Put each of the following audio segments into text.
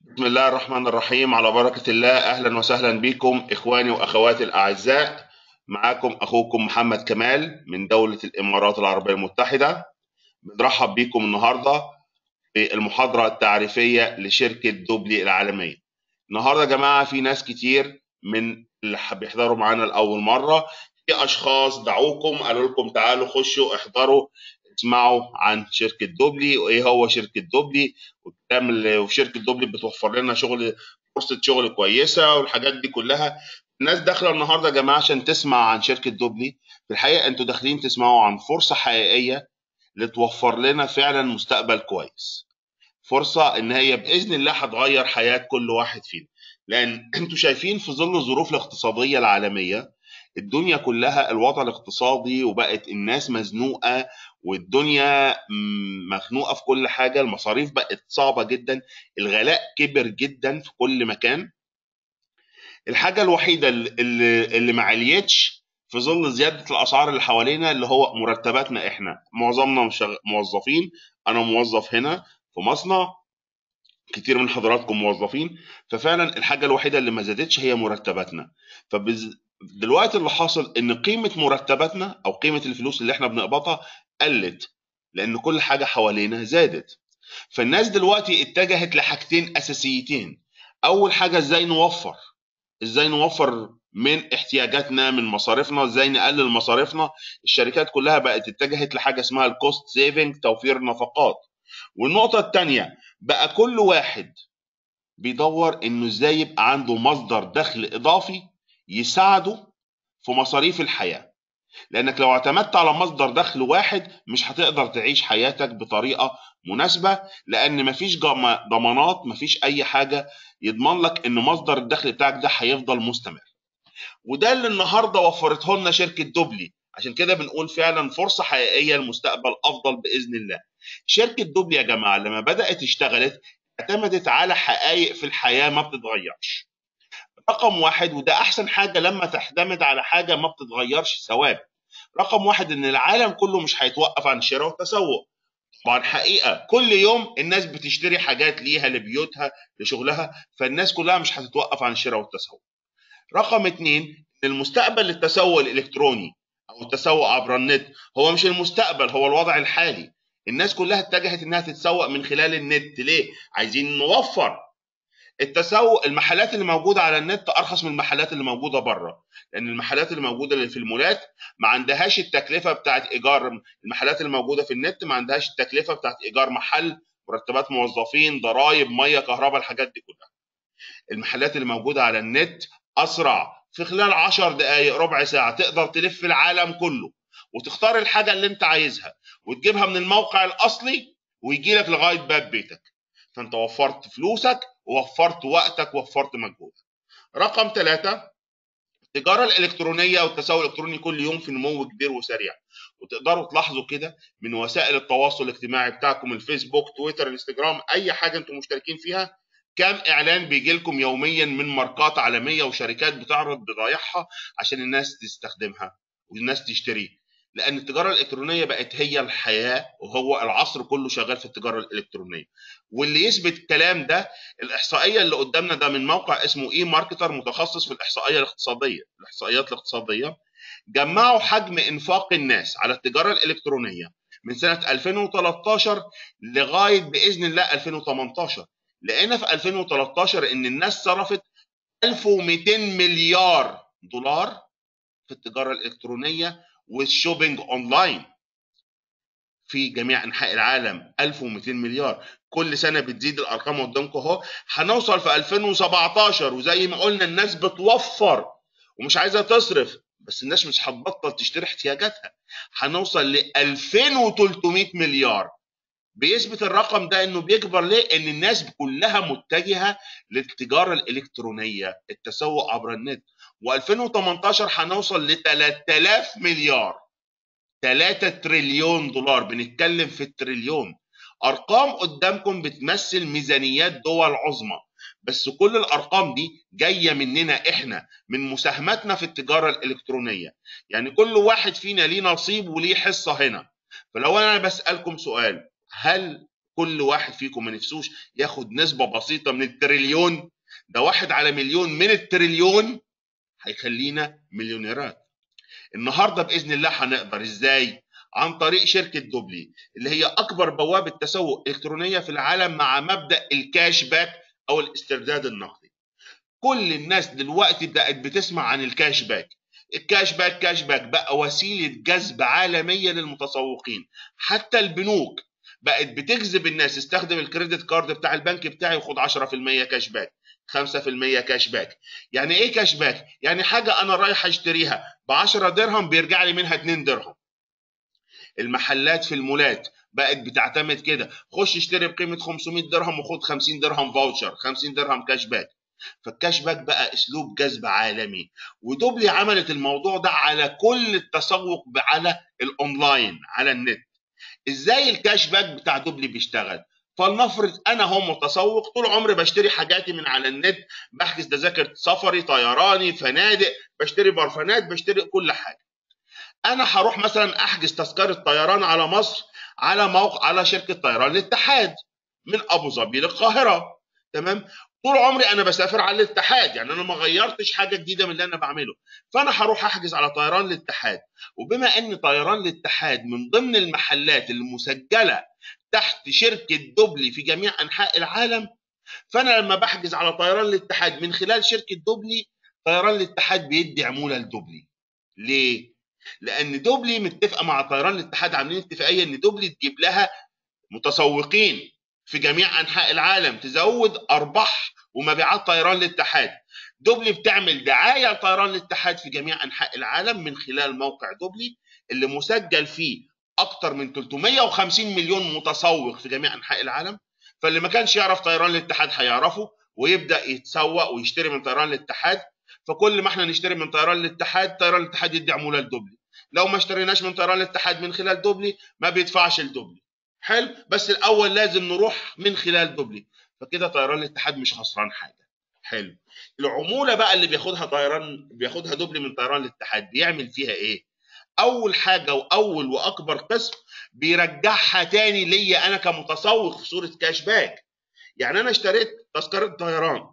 بسم الله الرحمن الرحيم على بركة الله أهلا وسهلا بكم إخواني وأخواتي الأعزاء معاكم أخوكم محمد كمال من دولة الإمارات العربية المتحدة بنرحب بكم النهاردة في المحاضرة التعريفية لشركة دوبلي العالمية النهاردة يا جماعة في ناس كتير من اللي بيحضروا معانا لأول مرة في أشخاص دعوكم قالوا لكم تعالوا خشوا احضروا اسمعوا عن شركة دوبلي وإيه هو شركة دوبلي والكلام اللي وشركة دوبلي بتوفر لنا شغل فرصة شغل كويسة والحاجات دي كلها الناس داخلة النهاردة يا جماعة عشان تسمع عن شركة دوبلي في الحقيقة انتوا داخلين تسمعوا عن فرصة حقيقية لتوفر لنا فعلا مستقبل كويس فرصة ان هي بإذن الله هتغير حياة كل واحد فينا لأن انتوا شايفين في ظل الظروف الاقتصادية العالمية الدنيا كلها الوضع الاقتصادي وبقت الناس مزنوقة والدنيا مخنوقة في كل حاجة المصاريف بقت صعبة جدا الغلاء كبر جدا في كل مكان الحاجة الوحيدة اللي, اللي ما عليتش في ظل زيادة الأسعار اللي حوالينا اللي هو مرتباتنا إحنا معظمنا موظفين أنا موظف هنا في مصنع كتير من حضراتكم موظفين ففعلا الحاجة الوحيدة اللي ما زادتش هي مرتباتنا فبز... دلوقتي اللي حاصل ان قيمه مرتباتنا او قيمه الفلوس اللي احنا بنقبضها قلت لان كل حاجه حوالينا زادت فالناس دلوقتي اتجهت لحاجتين اساسيتين اول حاجه ازاي نوفر ازاي نوفر من احتياجاتنا من مصاريفنا ازاي نقلل مصاريفنا الشركات كلها بقت اتجهت لحاجه اسمها الكوست سيفنج توفير نفقات والنقطه الثانيه بقى كل واحد بيدور انه ازاي يبقى عنده مصدر دخل اضافي يساعده في مصاريف الحياه لانك لو اعتمدت على مصدر دخل واحد مش هتقدر تعيش حياتك بطريقه مناسبه لان مفيش ضمانات مفيش اي حاجه يضمن لك ان مصدر الدخل بتاعك ده هيفضل مستمر وده اللي النهارده وفرته لنا شركه دوبلي عشان كده بنقول فعلا فرصه حقيقيه لمستقبل افضل باذن الله شركه دوبلي يا جماعه لما بدات اشتغلت اعتمدت على حقائق في الحياه ما بتتغيرش رقم واحد وده احسن حاجه لما تعتمد على حاجه ما بتتغيرش ثوابت رقم واحد ان العالم كله مش هيتوقف عن الشراء والتسوق طبعا حقيقه كل يوم الناس بتشتري حاجات ليها لبيوتها لشغلها فالناس كلها مش هتتوقف عن الشراء والتسوق رقم اتنين ان المستقبل للتسوق الالكتروني او التسوق عبر النت هو مش المستقبل هو الوضع الحالي الناس كلها اتجهت انها تتسوق من خلال النت ليه عايزين نوفر التسوق المحلات اللي موجوده على النت ارخص من المحلات اللي موجوده بره لان المحلات اللي موجوده اللي في المولات ما عندهاش التكلفه بتاعت ايجار المحلات اللي موجوده في النت ما عندهاش التكلفه بتاعت ايجار محل مرتبات موظفين ضرائب ميه كهرباء الحاجات دي كلها المحلات اللي موجوده على النت اسرع في خلال 10 دقائق ربع ساعه تقدر تلف العالم كله وتختار الحاجه اللي انت عايزها وتجيبها من الموقع الاصلي ويجي لك لغايه باب بيتك فانت وفرت فلوسك ووفرت وقتك ووفرت مجهودك رقم ثلاثة التجارة الإلكترونية والتسوق الإلكتروني كل يوم في نمو كبير وسريع وتقدروا تلاحظوا كده من وسائل التواصل الاجتماعي بتاعكم الفيسبوك تويتر انستجرام أي حاجة أنتم مشتركين فيها كم إعلان بيجي لكم يوميا من ماركات عالمية وشركات بتعرض بضايعها عشان الناس تستخدمها والناس تشتريه لان التجاره الالكترونيه بقت هي الحياه وهو العصر كله شغال في التجاره الالكترونيه واللي يثبت الكلام ده الاحصائيه اللي قدامنا ده من موقع اسمه اي ماركتر متخصص في الاحصائيه الاقتصاديه الاحصائيات الاقتصاديه جمعوا حجم انفاق الناس على التجاره الالكترونيه من سنه 2013 لغايه باذن الله 2018 لقينا في 2013 ان الناس صرفت 1200 مليار دولار في التجاره الالكترونيه والشوبينج اونلاين في جميع انحاء العالم 1200 مليار كل سنه بتزيد الارقام قدامكم اهو هنوصل في 2017 وزي ما قلنا الناس بتوفر ومش عايزه تصرف بس الناس مش هتبطل تشتري احتياجاتها هنوصل ل 2300 مليار بيثبت الرقم ده انه بيكبر ليه؟ ان الناس كلها متجهه للتجاره الالكترونيه، التسوق عبر النت، و2018 هنوصل ل 3000 مليار 3 تريليون دولار بنتكلم في التريليون ارقام قدامكم بتمثل ميزانيات دول عظمى بس كل الارقام دي جايه مننا احنا من مساهمتنا في التجاره الالكترونيه يعني كل واحد فينا ليه نصيب وليه حصه هنا فلو انا بسالكم سؤال هل كل واحد فيكم ما نفسوش ياخد نسبة بسيطة من التريليون ده واحد على مليون من التريليون هيخلينا مليونيرات النهارده باذن الله هنقدر ازاي عن طريق شركه دوبلي اللي هي اكبر بوابه تسوق الكترونيه في العالم مع مبدا الكاش باك او الاسترداد النقدي كل الناس دلوقتي بقت بتسمع عن الكاش باك الكاش باك كاش باك بقى وسيله جذب عالميه للمتسوقين حتى البنوك بقت بتجذب الناس استخدم الكريدت كارد بتاع البنك بتاعي وخد 10% كاش باك 5% كاش باك يعني ايه كاش باك يعني حاجه انا رايح اشتريها ب 10 درهم بيرجع لي منها 2 درهم المحلات في المولات بقت بتعتمد كده خش اشتري بقيمه 500 درهم وخد 50 درهم فاوتشر 50 درهم كاش باك فالكاش باك بقى اسلوب جذب عالمي ودوبلي عملت الموضوع ده على كل التسوق على الاونلاين على النت ازاي الكاش باك بتاع دوبلي بيشتغل فلنفرض انا هو متسوق طول عمري بشتري حاجاتي من على النت بحجز تذاكر سفري طيراني فنادق بشتري برفانات بشتري كل حاجه انا هروح مثلا احجز تذكره طيران على مصر على موقع على شركه طيران الاتحاد من ابو ظبي للقاهره تمام طول عمري انا بسافر على الاتحاد يعني انا ما غيرتش حاجه جديده من اللي انا بعمله فانا هروح احجز على طيران الاتحاد وبما ان طيران الاتحاد من ضمن المحلات المسجله تحت شركه دوبلي في جميع انحاء العالم فانا لما بحجز على طيران الاتحاد من خلال شركه دوبلي طيران الاتحاد بيدي عموله لدوبلي ليه لان دوبلي متفقه مع طيران الاتحاد عاملين اتفاقيه ان دوبلي تجيب لها متسوقين في جميع انحاء العالم تزود ارباح ومبيعات طيران الاتحاد دوبلي بتعمل دعايه لطيران الاتحاد في جميع انحاء العالم من خلال موقع دوبلي اللي مسجل فيه اكتر من 350 مليون متسوق في جميع انحاء العالم فاللي ما كانش يعرف طيران الاتحاد هيعرفه ويبدا يتسوق ويشتري من طيران الاتحاد فكل ما احنا نشتري من طيران الاتحاد طيران الاتحاد يدي عموله لدوبلي لو ما اشتريناش من طيران الاتحاد من خلال دوبلي ما بيدفعش لدوبلي حلو بس الاول لازم نروح من خلال دوبلي فكده طيران الاتحاد مش خسران حاجه حلو العموله بقى اللي بياخدها طيران بياخدها دوبلي من طيران الاتحاد بيعمل فيها ايه اول حاجه واول واكبر قسم بيرجعها تاني ليا انا كمتسوق في صوره كاش باك يعني انا اشتريت تذكره طيران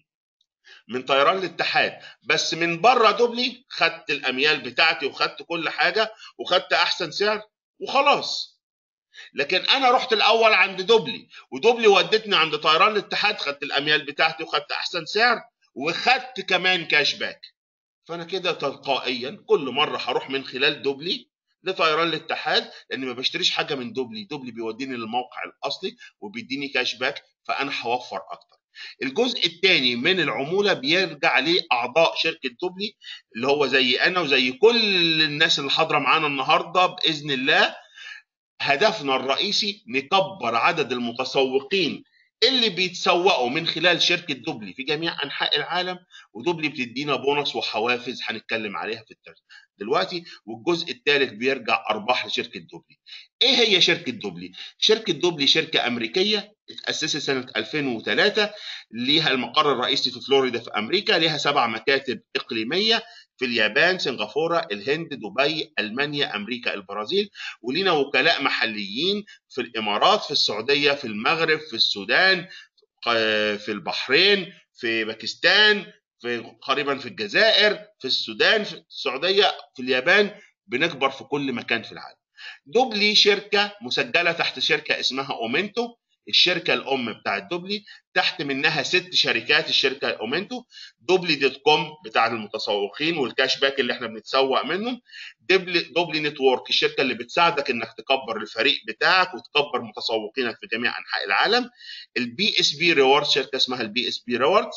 من طيران الاتحاد بس من بره دوبلي خدت الاميال بتاعتي وخدت كل حاجه وخدت احسن سعر وخلاص لكن انا رحت الاول عند دوبلي ودوبلي ودتني عند طيران الاتحاد خدت الاميال بتاعتي وخدت احسن سعر وخدت كمان كاش باك فانا كده تلقائيا كل مره هروح من خلال دوبلي لطيران الاتحاد لان ما بشتريش حاجه من دوبلي دوبلي بيوديني للموقع الاصلي وبيديني كاش باك فانا هوفر اكتر الجزء الثاني من العموله بيرجع لاعضاء شركه دوبلي اللي هو زي انا وزي كل الناس اللي حاضره معانا النهارده باذن الله هدفنا الرئيسي نكبر عدد المتسوقين اللي بيتسوقوا من خلال شركه دوبلي في جميع انحاء العالم ودوبلي بتدينا بونص وحوافز هنتكلم عليها في الترتيب دلوقتي والجزء الثالث بيرجع ارباح لشركه دوبلي. ايه هي شركه دوبلي؟ شركه دوبلي شركه امريكيه اتاسست سنه 2003 ليها المقر الرئيسي في فلوريدا في امريكا، ليها سبع مكاتب اقليميه في اليابان، سنغافوره، الهند، دبي، المانيا، امريكا، البرازيل، ولينا وكلاء محليين في الامارات، في السعوديه، في المغرب، في السودان، في البحرين، في باكستان، في قريبا في الجزائر في السودان في السعوديه في اليابان بنكبر في كل مكان في العالم دوبلي شركه مسجله تحت شركه اسمها اومنتو الشركه الام بتاعت دوبلي تحت منها ست شركات الشركه اومنتو دوبلي دوت كوم بتاع المتسوقين والكاش باك اللي احنا بنتسوق منهم دوبلي دوبلي نتورك الشركه اللي بتساعدك انك تكبر الفريق بتاعك وتكبر متسوقينك في جميع انحاء العالم البي اس بي ريوردز شركه اسمها البي اس بي ريوردز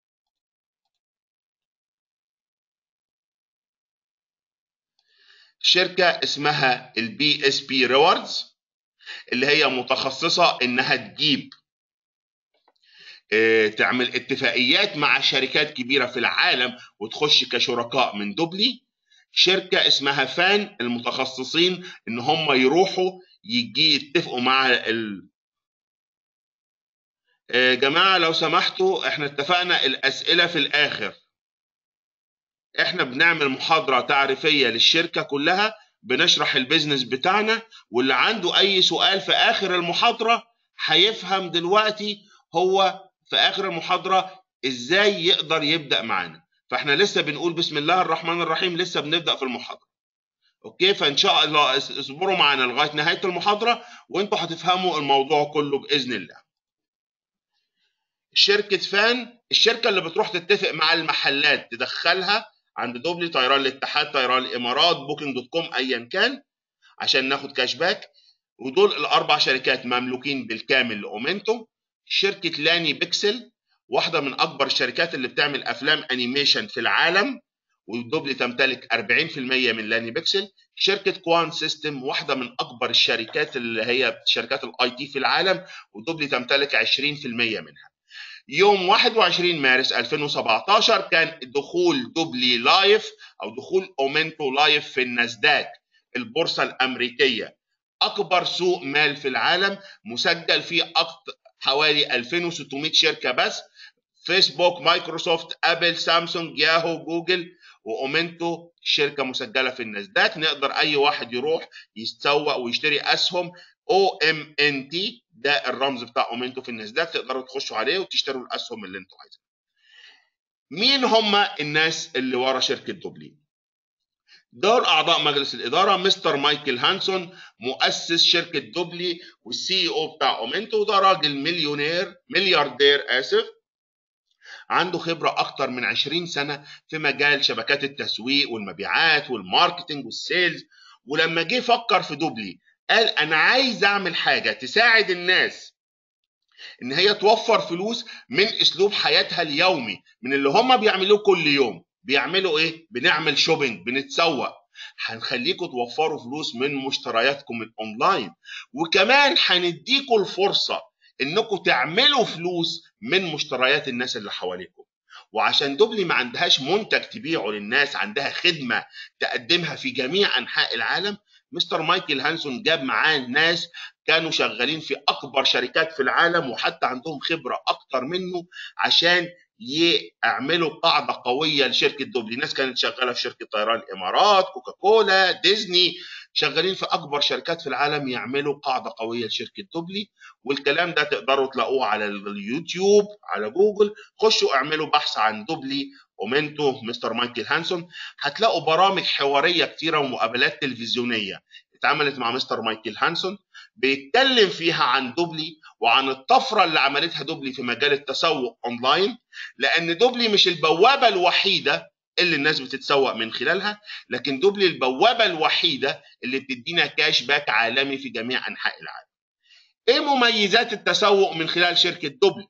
شركه اسمها البي اس بي ريوردز اللي هي متخصصه انها تجيب تعمل اتفاقيات مع شركات كبيره في العالم وتخش كشركاء من دوبلي شركه اسمها فان المتخصصين ان هم يروحوا يجي يتفقوا مع ال جماعه لو سمحتوا احنا اتفقنا الاسئله في الاخر احنا بنعمل محاضرة تعريفية للشركة كلها بنشرح البيزنس بتاعنا واللي عنده اي سؤال في اخر المحاضرة هيفهم دلوقتي هو في اخر المحاضره ازاي يقدر يبدا معانا فاحنا لسه بنقول بسم الله الرحمن الرحيم لسه بنبدا في المحاضره اوكي فان شاء الله اصبروا معانا لغايه نهايه المحاضره وانتوا هتفهموا الموضوع كله باذن الله شركه فان الشركه اللي بتروح تتفق مع المحلات تدخلها عند دوبلي طيران الاتحاد طيران الامارات بوكينج دوت كوم ايا كان عشان ناخد كاش باك ودول الاربع شركات مملوكين بالكامل لاومنتو شركه لاني بيكسل واحده من اكبر الشركات اللي بتعمل افلام انيميشن في العالم ودوبلي تمتلك 40% من لاني بيكسل شركه كوان سيستم واحده من اكبر الشركات اللي هي شركات الاي تي في العالم ودوبلي تمتلك 20% منها يوم 21 مارس 2017 كان دخول دوبلي لايف او دخول اومنتو لايف في الناسداك البورصه الامريكيه اكبر سوق مال في العالم مسجل فيه أكتر حوالي 2600 شركه بس فيسبوك مايكروسوفت ابل سامسونج ياهو جوجل واومنتو شركه مسجله في الناسداك نقدر اي واحد يروح يتسوق ويشتري اسهم او ام ان تي ده الرمز بتاع اومنتو في الناسداك تقدروا تخشوا عليه وتشتروا الاسهم اللي انتوا عايزينها مين هم الناس اللي ورا شركه دوبلين دول اعضاء مجلس الاداره مستر مايكل هانسون مؤسس شركه دوبلي والسي او بتاع اومنتو ده راجل مليونير ملياردير اسف عنده خبره اكتر من 20 سنه في مجال شبكات التسويق والمبيعات والماركتنج والسيلز ولما جه فكر في دوبلي قال انا عايز اعمل حاجه تساعد الناس ان هي توفر فلوس من اسلوب حياتها اليومي من اللي هم بيعملوه كل يوم بيعملوا ايه بنعمل شوبينج بنتسوق هنخليكم توفروا فلوس من مشترياتكم الاونلاين وكمان هنديكم الفرصه انكم تعملوا فلوس من مشتريات الناس اللي حواليكم وعشان دوبلي ما عندهاش منتج تبيعه للناس عندها خدمه تقدمها في جميع انحاء العالم مستر مايكل هانسون جاب معاه ناس كانوا شغالين في اكبر شركات في العالم وحتى عندهم خبره اكتر منه عشان يعملوا قاعده قويه لشركه دوبلي ناس كانت شغاله في شركه طيران الامارات كوكاكولا ديزني شغالين في اكبر شركات في العالم يعملوا قاعده قويه لشركه دوبلي والكلام ده تقدروا تلاقوه على اليوتيوب على جوجل خشوا اعملوا بحث عن دوبلي اومنتو مستر مايكل هانسون هتلاقوا برامج حواريه كتيره ومقابلات تلفزيونيه اتعملت مع مستر مايكل هانسون بيتكلم فيها عن دوبلي وعن الطفره اللي عملتها دوبلي في مجال التسوق اونلاين لان دوبلي مش البوابه الوحيده اللي الناس بتتسوق من خلالها لكن دوبلي البوابه الوحيده اللي بتدينا كاش باك عالمي في جميع انحاء العالم ايه مميزات التسوق من خلال شركه دوبلي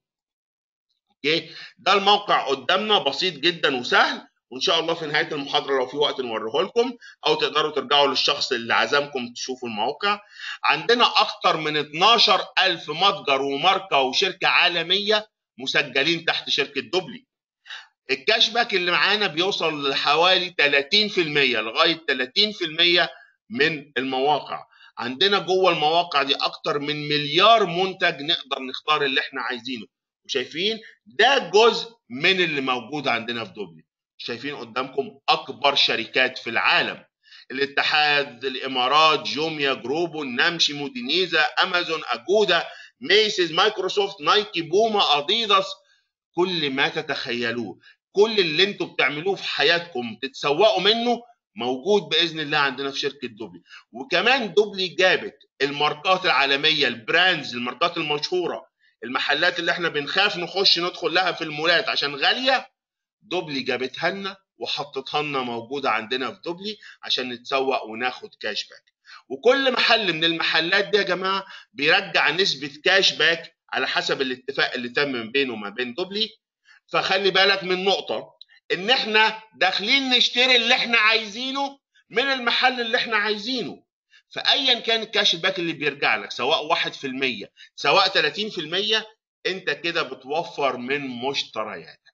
اوكي ده الموقع قدامنا بسيط جدا وسهل وان شاء الله في نهايه المحاضره لو في وقت نوريه لكم او تقدروا ترجعوا للشخص اللي عزمكم تشوفوا الموقع عندنا اكتر من 12000 متجر وماركه وشركه عالميه مسجلين تحت شركه دوبلي الكاش باك اللي معانا بيوصل لحوالي 30% لغايه 30% من المواقع عندنا جوه المواقع دي اكتر من مليار منتج نقدر نختار اللي احنا عايزينه وشايفين ده جزء من اللي موجود عندنا في دوبلي شايفين قدامكم اكبر شركات في العالم الاتحاد الامارات جوميا جروبو نمشي مودينيزا امازون اجودا ميسيز مايكروسوفت نايكي بوما اديداس كل ما تتخيلوه كل اللي انتم بتعملوه في حياتكم تتسوقوا منه موجود باذن الله عندنا في شركه دوبلي وكمان دوبلي جابت الماركات العالميه البراندز الماركات المشهوره المحلات اللي احنا بنخاف نخش ندخل لها في المولات عشان غاليه دوبلي جابتها لنا وحطتها لنا موجوده عندنا في دوبلي عشان نتسوق وناخد كاش باك وكل محل من المحلات دي يا جماعه بيرجع نسبه كاش باك على حسب الاتفاق اللي تم بينه وما بين دوبلي فخلي بالك من نقطه ان احنا داخلين نشتري اللي احنا عايزينه من المحل اللي احنا عايزينه فايا كان الكاش باك اللي بيرجع لك سواء 1% سواء 30% انت كده بتوفر من مشترياتك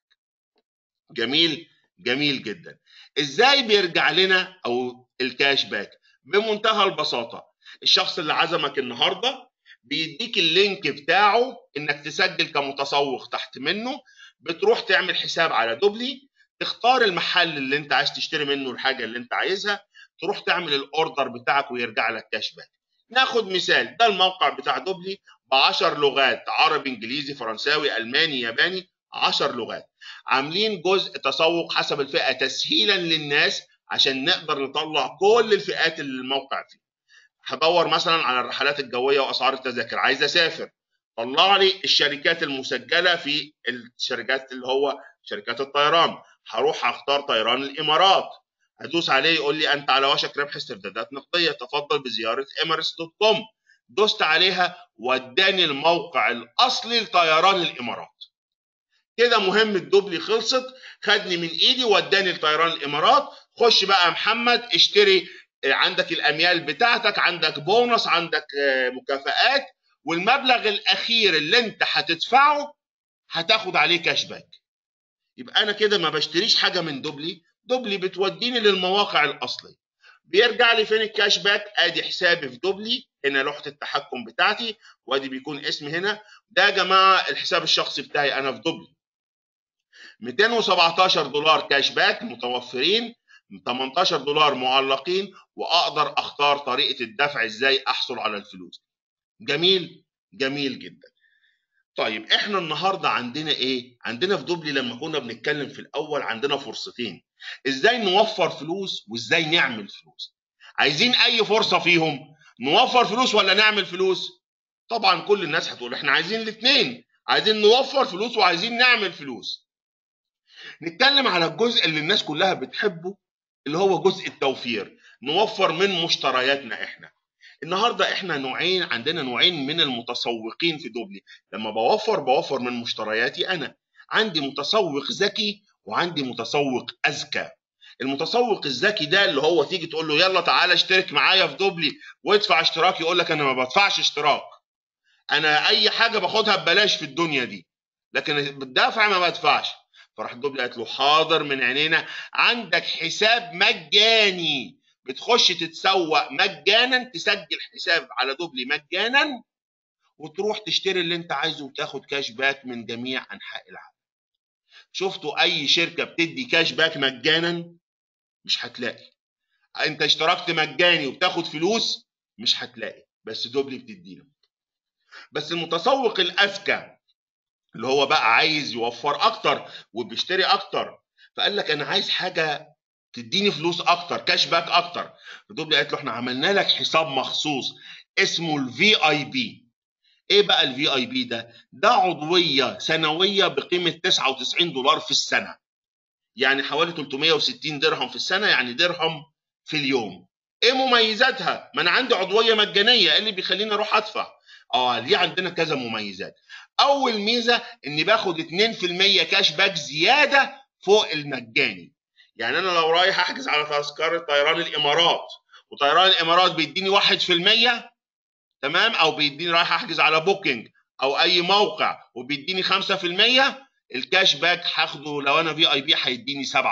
جميل جميل جدا ازاي بيرجع لنا او الكاش باك بمنتهى البساطه الشخص اللي عزمك النهارده بيديك اللينك بتاعه انك تسجل كمتسوق تحت منه بتروح تعمل حساب على دوبلي تختار المحل اللي انت عايز تشتري منه الحاجه اللي انت عايزها تروح تعمل الاوردر بتاعك ويرجع لك كاش باك ناخد مثال ده الموقع بتاع دوبلي ب 10 لغات عربي انجليزي فرنساوي الماني ياباني 10 لغات عاملين جزء تسوق حسب الفئه تسهيلا للناس عشان نقدر نطلع كل الفئات اللي الموقع فيه هدور مثلا على الرحلات الجويه واسعار التذاكر عايز اسافر طلع لي الشركات المسجله في الشركات اللي هو شركات الطيران هروح اختار طيران الامارات هدوس عليه يقول لي انت على وشك ربح استردادات نقديه تفضل بزياره امارس دوت كوم دوست عليها وداني الموقع الاصلي لطيران الامارات كده مهمة دوبلي خلصت خدني من ايدي وداني لطيران الامارات خش بقى يا محمد اشتري عندك الاميال بتاعتك عندك بونص عندك مكافآت والمبلغ الاخير اللي انت هتدفعه هتاخد عليه كاش باك يبقى انا كده ما بشتريش حاجه من دوبلي دوبلي بتوديني للمواقع الاصلي بيرجع لي فين الكاش باك ادي حسابي في دوبلي هنا لوحه التحكم بتاعتي وادي بيكون اسمي هنا ده يا جماعه الحساب الشخصي بتاعي انا في دوبلي 217 دولار كاش باك متوفرين 18 دولار معلقين واقدر اختار طريقه الدفع ازاي احصل على الفلوس جميل جميل جدا طيب احنا النهارده عندنا ايه عندنا في دوبلي لما كنا بنتكلم في الاول عندنا فرصتين ازاي نوفر فلوس وازاي نعمل فلوس عايزين اي فرصه فيهم نوفر فلوس ولا نعمل فلوس طبعا كل الناس هتقول احنا عايزين الاثنين عايزين نوفر فلوس وعايزين نعمل فلوس نتكلم على الجزء اللي الناس كلها بتحبه اللي هو جزء التوفير نوفر من مشترياتنا احنا النهارده احنا نوعين عندنا نوعين من المتسوقين في دوبلي لما بوفر بوفر من مشترياتي انا عندي متسوق ذكي وعندي متسوق اذكى المتسوق الذكي ده اللي هو تيجي تقول له يلا تعالى اشترك معايا في دوبلي وادفع اشتراك يقول لك انا ما بدفعش اشتراك انا اي حاجه باخدها ببلاش في الدنيا دي لكن بالدفع ما بدفعش فراح دوبلي قالت له حاضر من عينينا عندك حساب مجاني بتخش تتسوق مجانا تسجل حساب على دوبلي مجانا وتروح تشتري اللي انت عايزه وتاخد كاش باك من جميع انحاء العالم شفتوا اي شركه بتدي كاش باك مجانا مش هتلاقي انت اشتركت مجاني وبتاخد فلوس مش هتلاقي بس دوبلي بتدينا بس المتسوق الاذكى اللي هو بقى عايز يوفر اكتر وبيشتري اكتر فقال لك انا عايز حاجه تديني فلوس اكتر كاش باك اكتر دوبلي قالت له احنا عملنا لك حساب مخصوص اسمه الفي اي بي ايه بقى الفي اي بي ده ده عضويه سنويه بقيمه 99 دولار في السنه يعني حوالي 360 درهم في السنه يعني درهم في اليوم ايه مميزاتها ما انا عندي عضويه مجانيه ايه اللي بيخليني اروح ادفع اه ليه عندنا كذا مميزات اول ميزه اني باخد 2% كاش باك زياده فوق المجاني يعني انا لو رايح احجز على تذكره طيران الامارات وطيران الامارات بيديني 1% تمام او بيديني رايح احجز على بوكينج او اي موقع وبيديني 5% الكاش باك هاخده لو انا في اي بي هيديني 7%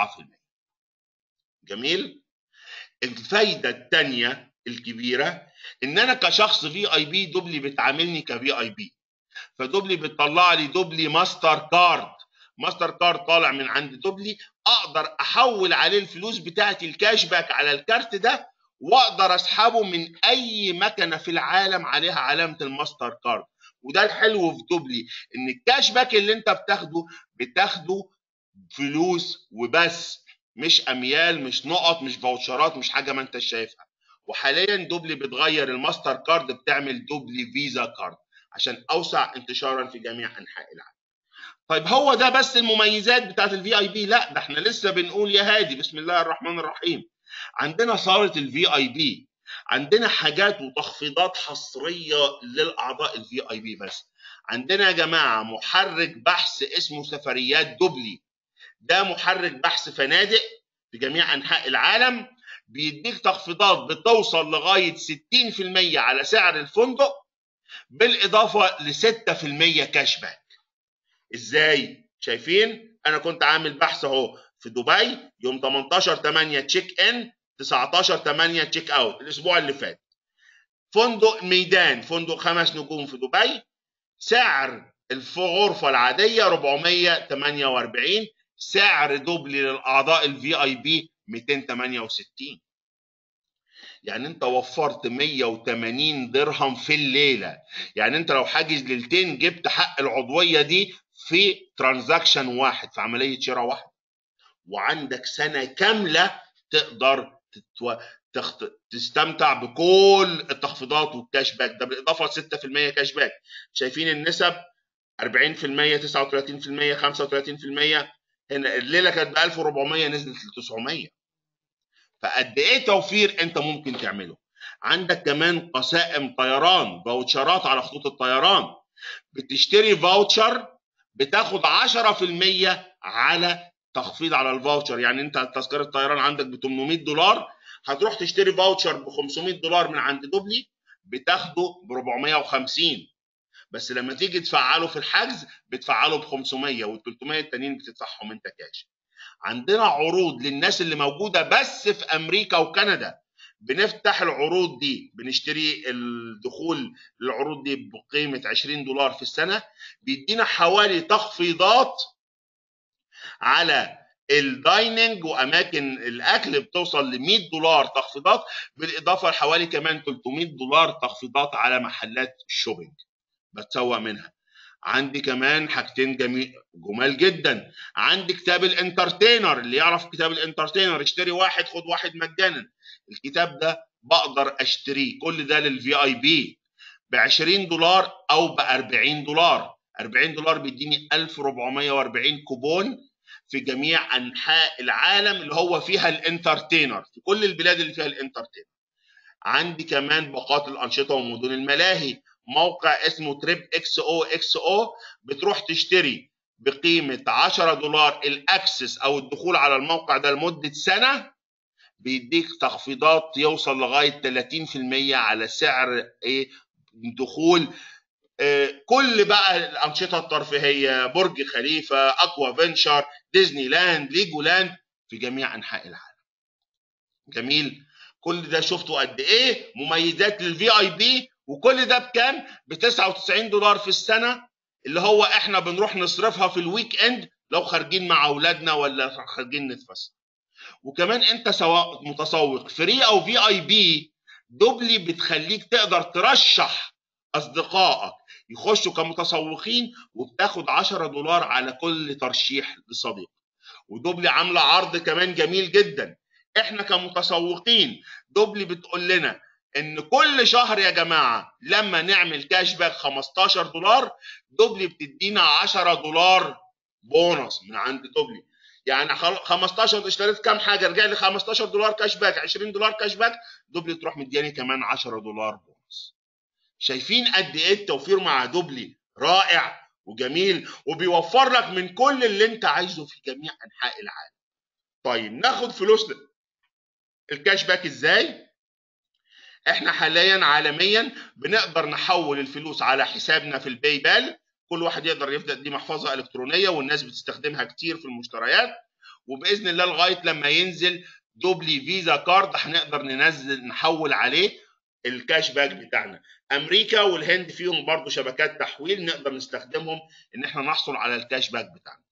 جميل الفايده الثانيه الكبيره ان انا كشخص في اي بي دوبلي بتعاملني كفي اي بي فدوبلي بتطلع لي دوبلي ماستر كارد ماستر كارد طالع من عند دوبلي اقدر احول عليه الفلوس بتاعتي الكاش باك على الكارت ده واقدر اسحبه من اي مكنه في العالم عليها علامه الماستر كارد وده الحلو في دوبلي ان الكاش باك اللي انت بتاخده بتاخده فلوس وبس مش اميال مش نقط مش فاوتشرات مش حاجه ما انت شايفها وحاليا دوبلي بتغير الماستر كارد بتعمل دوبلي فيزا كارد عشان اوسع انتشارا في جميع انحاء العالم طيب هو ده بس المميزات بتاعت الفي اي بي لا ده احنا لسه بنقول يا هادي بسم الله الرحمن الرحيم عندنا صاله الفي اي بي عندنا حاجات وتخفيضات حصريه للاعضاء الفي اي بي بس عندنا يا جماعه محرك بحث اسمه سفريات دوبلي ده محرك بحث فنادق في جميع انحاء العالم بيديك تخفيضات بتوصل لغايه 60% على سعر الفندق بالاضافه ل 6% كاش باك ازاي شايفين انا كنت عامل بحث اهو في دبي يوم 18 8 تشيك ان 19 8 تشيك اوت الاسبوع اللي فات فندق ميدان فندق خمس نجوم في دبي سعر الغرفه العاديه 448 سعر دوبلي للاعضاء الفي اي بي 268 يعني انت وفرت 180 درهم في الليله يعني انت لو حاجز ليلتين جبت حق العضويه دي في ترانزاكشن واحد في عمليه شراء واحده وعندك سنه كامله تقدر تتو... تخت... تستمتع بكل التخفيضات والكاش باك ده بالاضافه ل 6% كاش باك شايفين النسب 40% 39% 35% هنا الليله كانت ب 1400 نزلت ل 900 فقد ايه توفير انت ممكن تعمله عندك كمان قسائم طيران فاوتشرات على خطوط الطيران بتشتري فاوتشر بتاخد 10% على تخفيض على الفاوتشر يعني انت تذكره الطيران عندك ب 800 دولار هتروح تشتري فاوتشر ب 500 دولار من عند دوبلي بتاخده ب 450 بس لما تيجي تفعله في الحجز بتفعله ب 500 وال 300 التانيين بتدفعهم انت كاش عندنا عروض للناس اللي موجوده بس في امريكا وكندا بنفتح العروض دي بنشتري الدخول للعروض دي بقيمه 20 دولار في السنه بيدينا حوالي تخفيضات على الدايننج واماكن الاكل بتوصل ل 100 دولار تخفيضات بالاضافه لحوالي كمان 300 دولار تخفيضات على محلات الشوبينج بتسوق منها عندي كمان حاجتين جميل جمال جدا عندي كتاب الانترتينر اللي يعرف كتاب الانترتينر اشتري واحد خد واحد مجانا الكتاب ده بقدر اشتريه كل ده للفي اي بي ب 20 دولار او ب 40 دولار 40 دولار بيديني 1440 كوبون في جميع انحاء العالم اللي هو فيها الانترتينر في كل البلاد اللي فيها الانترتينر عندي كمان باقات الانشطه ومدن الملاهي موقع اسمه تريب اكس او اكس او بتروح تشتري بقيمه 10 دولار الاكسس او الدخول على الموقع ده لمده سنه بيديك تخفيضات يوصل لغايه 30% على سعر ايه دخول كل بقى الانشطه الترفيهيه برج خليفه اكوا فينشر ديزني لاند ليجو لاند في جميع انحاء العالم جميل كل ده شفتوا قد ايه مميزات للفي اي بي وكل ده بكام ب 99 دولار في السنه اللي هو احنا بنروح نصرفها في الويك اند لو خارجين مع اولادنا ولا خارجين نتفسح وكمان انت سواء متسوق فري او في اي بي دوبلي بتخليك تقدر ترشح اصدقائك يخشوا كمتسوقين وبتاخد 10 دولار على كل ترشيح لصديق ودوبلي عامله عرض كمان جميل جدا احنا كمتسوقين دوبلي بتقول لنا ان كل شهر يا جماعه لما نعمل كاش باك 15 دولار دوبلي بتدينا 10 دولار بونص من عند دوبلي يعني 15 اشتريت كام حاجه رجع لي 15 دولار كاش باك 20 دولار كاش باك دوبلي تروح مدياني كمان 10 دولار بونص شايفين قد ايه التوفير مع دوبلي رائع وجميل وبيوفر لك من كل اللي انت عايزه في جميع انحاء العالم طيب ناخد فلوسنا الكاش باك ازاي احنا حاليا عالميا بنقدر نحول الفلوس على حسابنا في الباي بال كل واحد يقدر يبدا دي محفظه الكترونيه والناس بتستخدمها كتير في المشتريات وباذن الله لغايه لما ينزل دوبلي فيزا كارد هنقدر ننزل نحول عليه الكاش باك بتاعنا امريكا والهند فيهم برضو شبكات تحويل نقدر نستخدمهم ان احنا نحصل على الكاش باك بتاعنا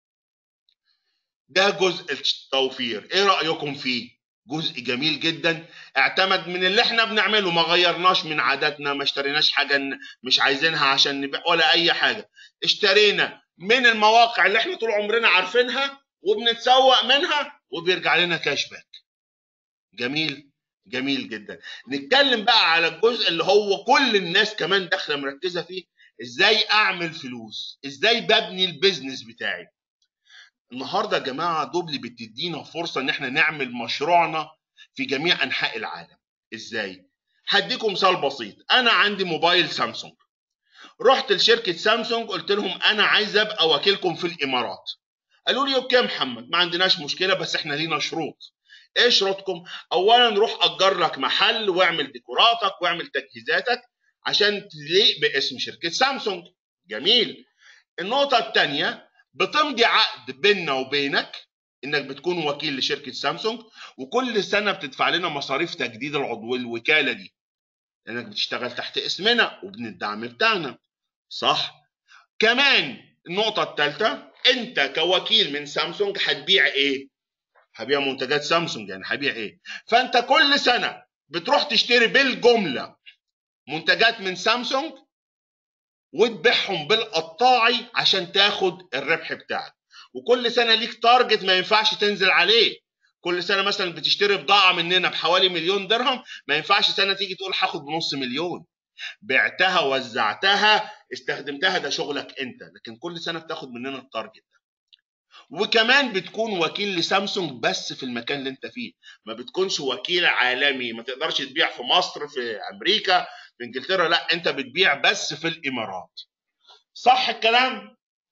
ده جزء التوفير ايه رايكم فيه جزء جميل جدا اعتمد من اللي احنا بنعمله ما غيرناش من عاداتنا ما اشتريناش حاجه مش عايزينها عشان نبيع ولا اي حاجه اشترينا من المواقع اللي احنا طول عمرنا عارفينها وبنتسوق منها وبيرجع لنا كاش باك جميل جميل جدا نتكلم بقى على الجزء اللي هو كل الناس كمان داخله مركزه فيه ازاي اعمل فلوس ازاي ببني البيزنس بتاعي النهارده يا جماعه دوبلي بتدينا فرصه ان احنا نعمل مشروعنا في جميع انحاء العالم ازاي هديكم مثال بسيط انا عندي موبايل سامسونج رحت لشركه سامسونج قلت لهم انا عايز ابقى وكيلكم في الامارات قالوا لي اوكي يا محمد ما عندناش مشكله بس احنا لينا شروط ايه شروطكم اولا روح اجر لك محل واعمل ديكوراتك واعمل تجهيزاتك عشان تليق باسم شركه سامسونج جميل النقطه الثانيه بتمضي عقد بيننا وبينك انك بتكون وكيل لشركه سامسونج وكل سنه بتدفع لنا مصاريف تجديد العضو الوكاله دي لانك بتشتغل تحت اسمنا وابن الدعم بتاعنا صح كمان النقطه الثالثه انت كوكيل من سامسونج هتبيع ايه هبيع منتجات سامسونج يعني هبيع ايه فانت كل سنه بتروح تشتري بالجمله منتجات من سامسونج وتبيعهم بالقطاعي عشان تاخد الربح بتاعك وكل سنه ليك تارجت ما ينفعش تنزل عليه كل سنه مثلا بتشتري بضاعه مننا بحوالي مليون درهم ما ينفعش سنه تيجي تقول هاخد بنص مليون بعتها وزعتها استخدمتها ده شغلك انت لكن كل سنه بتاخد مننا التارجت ده وكمان بتكون وكيل لسامسونج بس في المكان اللي انت فيه ما بتكونش وكيل عالمي ما تقدرش تبيع في مصر في امريكا في انجلترا لا انت بتبيع بس في الامارات صح الكلام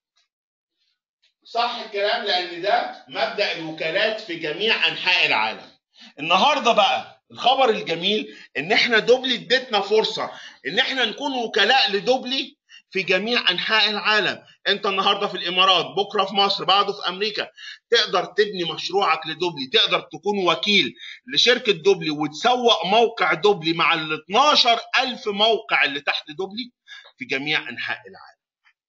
صح الكلام لان ده مبدا الوكالات في جميع انحاء العالم النهارده بقى الخبر الجميل ان احنا دوبلي اديتنا فرصه ان احنا نكون وكلاء لدوبلي في جميع انحاء العالم انت النهارده في الامارات بكره في مصر بعده في امريكا تقدر تبني مشروعك لدوبلي تقدر تكون وكيل لشركه دوبلي وتسوق موقع دوبلي مع ال 12000 موقع اللي تحت دوبلي في جميع انحاء العالم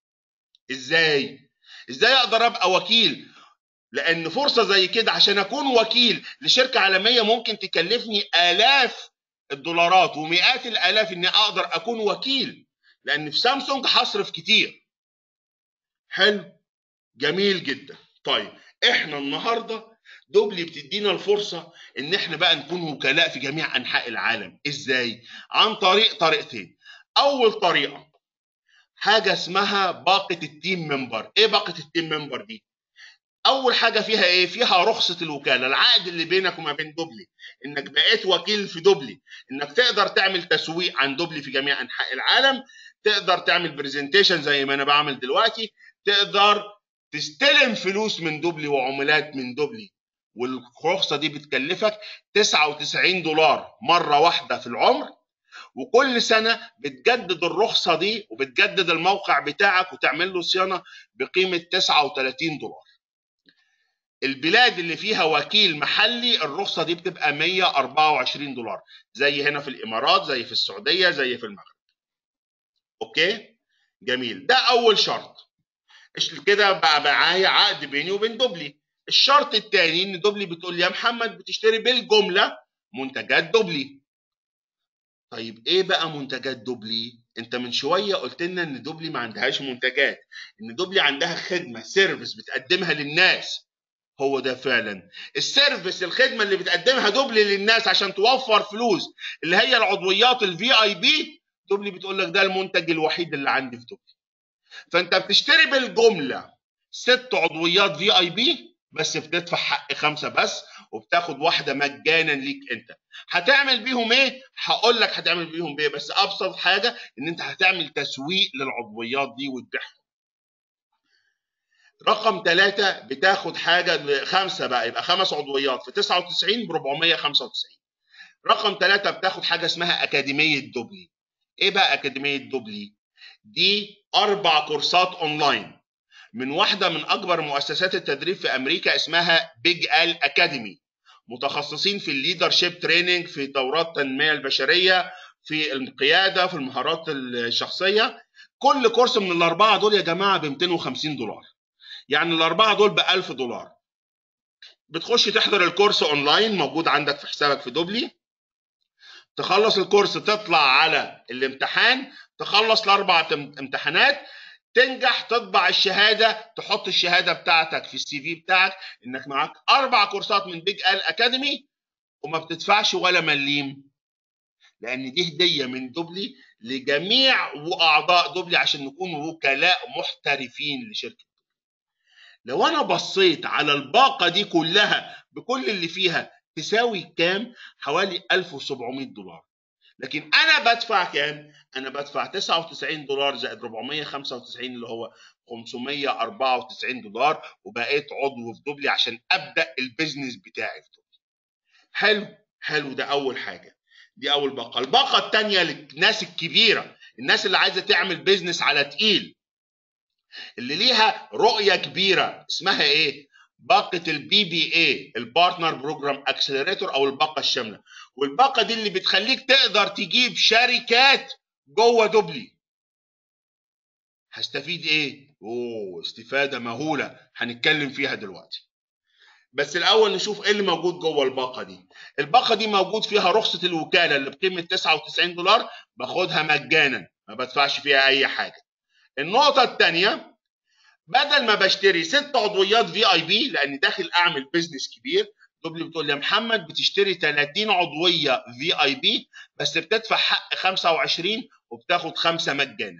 ازاي ازاي اقدر ابقى وكيل لان فرصه زي كده عشان اكون وكيل لشركه عالميه ممكن تكلفني الاف الدولارات ومئات الالاف اني اقدر اكون وكيل لان في سامسونج هصرف كتير حلو جميل جدا طيب احنا النهارده دوبلي بتدينا الفرصه ان احنا بقى نكون وكلاء في جميع انحاء العالم ازاي عن طريق طريقتين اول طريقه حاجه اسمها باقه التيم ممبر ايه باقه التيم ممبر دي اول حاجه فيها ايه فيها رخصه الوكاله العقد اللي بينك وما بين دوبلي انك بقيت وكيل في دوبلي انك تقدر تعمل تسويق عن دوبلي في جميع انحاء العالم تقدر تعمل برزنتيشن زي ما انا بعمل دلوقتي تقدر تستلم فلوس من دوبلي وعملات من دوبلي والرخصه دي بتكلفك 99 دولار مره واحده في العمر وكل سنه بتجدد الرخصه دي وبتجدد الموقع بتاعك وتعمل له صيانه بقيمه 39 دولار البلاد اللي فيها وكيل محلي الرخصه دي بتبقى 124 دولار زي هنا في الامارات زي في السعوديه زي في المغرب اوكي جميل ده اول شرط كده بقى معايا عقد بيني وبين دوبلي الشرط الثاني ان دوبلي بتقول لي يا محمد بتشتري بالجمله منتجات دوبلي طيب ايه بقى منتجات دوبلي انت من شويه قلت لنا ان دوبلي ما عندهاش منتجات ان دوبلي عندها خدمه سيرفيس بتقدمها للناس هو ده فعلا السيرفيس الخدمه اللي بتقدمها دوبلي للناس عشان توفر فلوس اللي هي العضويات الفي اي بي دوبلي بتقول لك ده المنتج الوحيد اللي عندي في دوبلي فانت بتشتري بالجمله ست عضويات في اي بي بس بتدفع حق خمسه بس وبتاخد واحده مجانا ليك انت هتعمل بيهم ايه هقول لك هتعمل بيهم ايه بس ابسط حاجه ان انت هتعمل تسويق للعضويات دي وتبيعهم رقم ثلاثة بتاخد حاجة خمسة بقى يبقى خمس عضويات في 99 ب 495 رقم ثلاثة بتاخد حاجة اسمها أكاديمية دوبلي إيه بقى أكاديمية دوبلي؟ دي أربع كورسات أونلاين من واحدة من أكبر مؤسسات التدريب في أمريكا اسمها بيج آل أكاديمي متخصصين في الليدرشيب تريننج في دورات التنمية البشرية في القيادة في المهارات الشخصية كل كورس من الأربعة دول يا جماعة ب 250 دولار يعني الأربعة دول ب 1000 دولار بتخش تحضر الكورس أونلاين موجود عندك في حسابك في دوبلي تخلص الكورس تطلع على الامتحان تخلص الأربع امتحانات تنجح تطبع الشهاده تحط الشهاده بتاعتك في السي في بتاعك انك معاك اربع كورسات من بيج ال اكاديمي وما بتدفعش ولا مليم لان دي هديه من دوبلي لجميع اعضاء دوبلي عشان نكون وكلاء محترفين لشركه لو انا بصيت على الباقه دي كلها بكل اللي فيها تساوي كام حوالي 1700 دولار لكن انا بدفع كام انا بدفع 99 دولار زائد 495 اللي هو 594 دولار وبقيت عضو في دوبلي عشان ابدا البيزنس بتاعي في دوبلي حلو حلو ده اول حاجه دي اول باقه الباقه الثانيه للناس الكبيره الناس اللي عايزه تعمل بيزنس على تقيل اللي ليها رؤيه كبيره اسمها ايه باقه البي بي اي البارتنر بروجرام اكسلريتور او الباقه الشامله والباقه دي اللي بتخليك تقدر تجيب شركات جوه دوبلي هستفيد ايه اوه استفاده مهوله هنتكلم فيها دلوقتي بس الاول نشوف ايه اللي موجود جوه الباقه دي الباقه دي موجود فيها رخصه الوكاله اللي بقيمه 99 دولار باخدها مجانا ما بدفعش فيها اي حاجه النقطه الثانيه بدل ما بشتري ست عضويات في اي بي لاني داخل اعمل بيزنس كبير دوبلي بتقول لي يا محمد بتشتري 30 عضويه في اي بي بس بتدفع حق 25 وبتاخد خمسه مجانا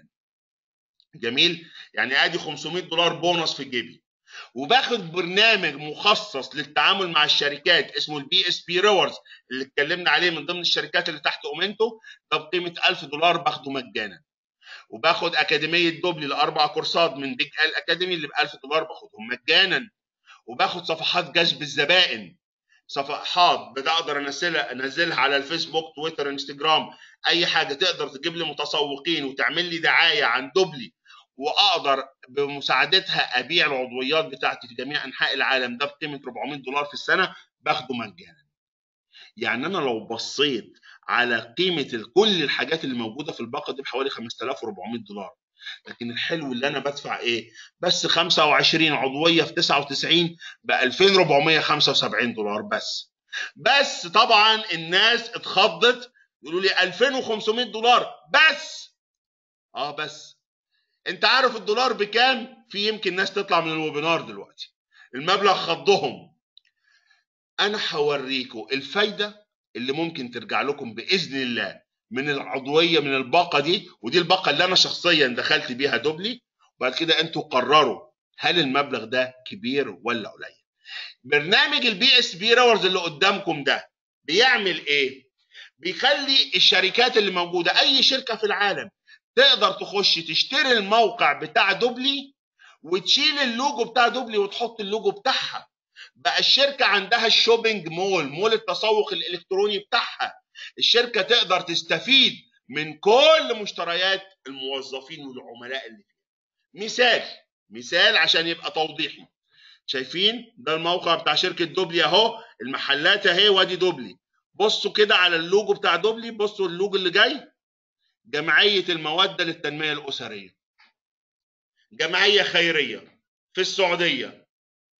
جميل يعني ادي 500 دولار بونص في جيبي وباخد برنامج مخصص للتعامل مع الشركات اسمه البي اس بي ريوردز اللي اتكلمنا عليه من ضمن الشركات اللي تحت اومنتو ده بقيمه 1000 دولار باخده مجانا وباخد اكاديميه دوبلي لاربع كورسات من بيج ال اكاديمي اللي ب 1000 دولار باخدهم مجانا وباخد صفحات جذب الزبائن صفحات بقدر انزلها انزلها على الفيسبوك تويتر انستجرام اي حاجه تقدر تجيب لي متسوقين وتعمل لي دعايه عن دوبلي واقدر بمساعدتها ابيع العضويات بتاعتي في جميع انحاء العالم ده بقيمه 400 دولار في السنه باخده مجانا. يعني انا لو بصيت على قيمه كل الحاجات اللي موجوده في الباقه دي بحوالي 5400 دولار. لكن الحلو اللي انا بدفع ايه؟ بس 25 عضويه في 99 ب 2475 دولار بس. بس طبعا الناس اتخضت يقولوا لي 2500 دولار بس اه بس انت عارف الدولار بكام في يمكن ناس تطلع من الويبينار دلوقتي المبلغ خضهم انا هوريكم الفايده اللي ممكن ترجع لكم باذن الله من العضويه من الباقه دي ودي الباقه اللي انا شخصيا دخلت بيها دوبلي وبعد كده انتوا قرروا هل المبلغ ده كبير ولا قليل برنامج البي اس بي راورز اللي قدامكم ده بيعمل ايه بيخلي الشركات اللي موجوده اي شركه في العالم تقدر تخش تشتري الموقع بتاع دوبلي وتشيل اللوجو بتاع دوبلي وتحط اللوجو بتاعها بقى الشركة عندها الشوبينج مول مول التسوق الإلكتروني بتاعها الشركة تقدر تستفيد من كل مشتريات الموظفين والعملاء اللي فيها مثال مثال عشان يبقى توضيحي شايفين ده الموقع بتاع شركة دوبلي اهو المحلات اهي وادي دوبلي بصوا كده على اللوجو بتاع دوبلي بصوا اللوجو اللي جاي جمعية المودة للتنمية الأسرية جمعية خيرية في السعودية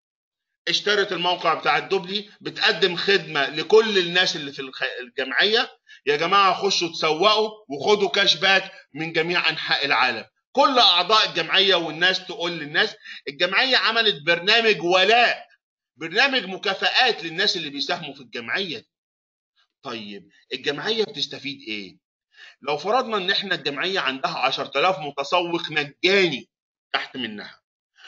اشترت الموقع بتاع الدبلي بتقدم خدمة لكل الناس اللي في الجمعية يا جماعة خشوا تسوقوا وخدوا كاش باك من جميع أنحاء العالم كل أعضاء الجمعية والناس تقول للناس الجمعية عملت برنامج ولاء برنامج مكافآت للناس اللي بيساهموا في الجمعية طيب الجمعية بتستفيد ايه لو فرضنا ان احنا الجمعيه عندها 10000 متسوق مجاني تحت منها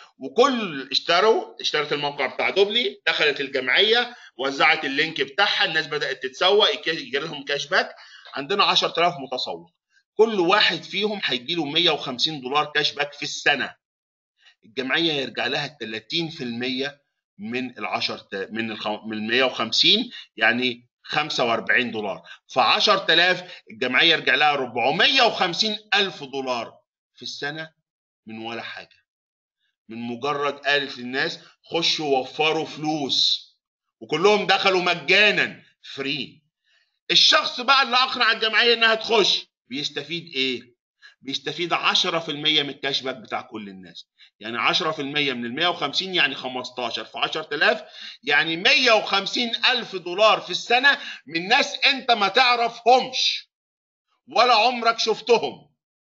وكل اشتروا اشترت الموقع بتاع دوبلي دخلت الجمعيه وزعت اللينك بتاعها الناس بدات تتسوق يجي لهم كاش باك عندنا 10000 متسوق كل واحد فيهم هيجي له 150 دولار كاش باك في السنه الجمعيه يرجع لها 30% من ال 10 من ال 150 يعني 45 دولار ف 10000 الجمعيه يرجع لها 450 الف دولار في السنه من ولا حاجه من مجرد قالت للناس خشوا وفروا فلوس وكلهم دخلوا مجانا فري الشخص بقى اللي اقنع الجمعيه انها تخش بيستفيد ايه بيستفيد 10% من الكاش باك بتاع كل الناس يعني 10% من ال 150 يعني 15 في 10000 يعني 150 ألف دولار في السنة من ناس أنت ما تعرفهمش ولا عمرك شفتهم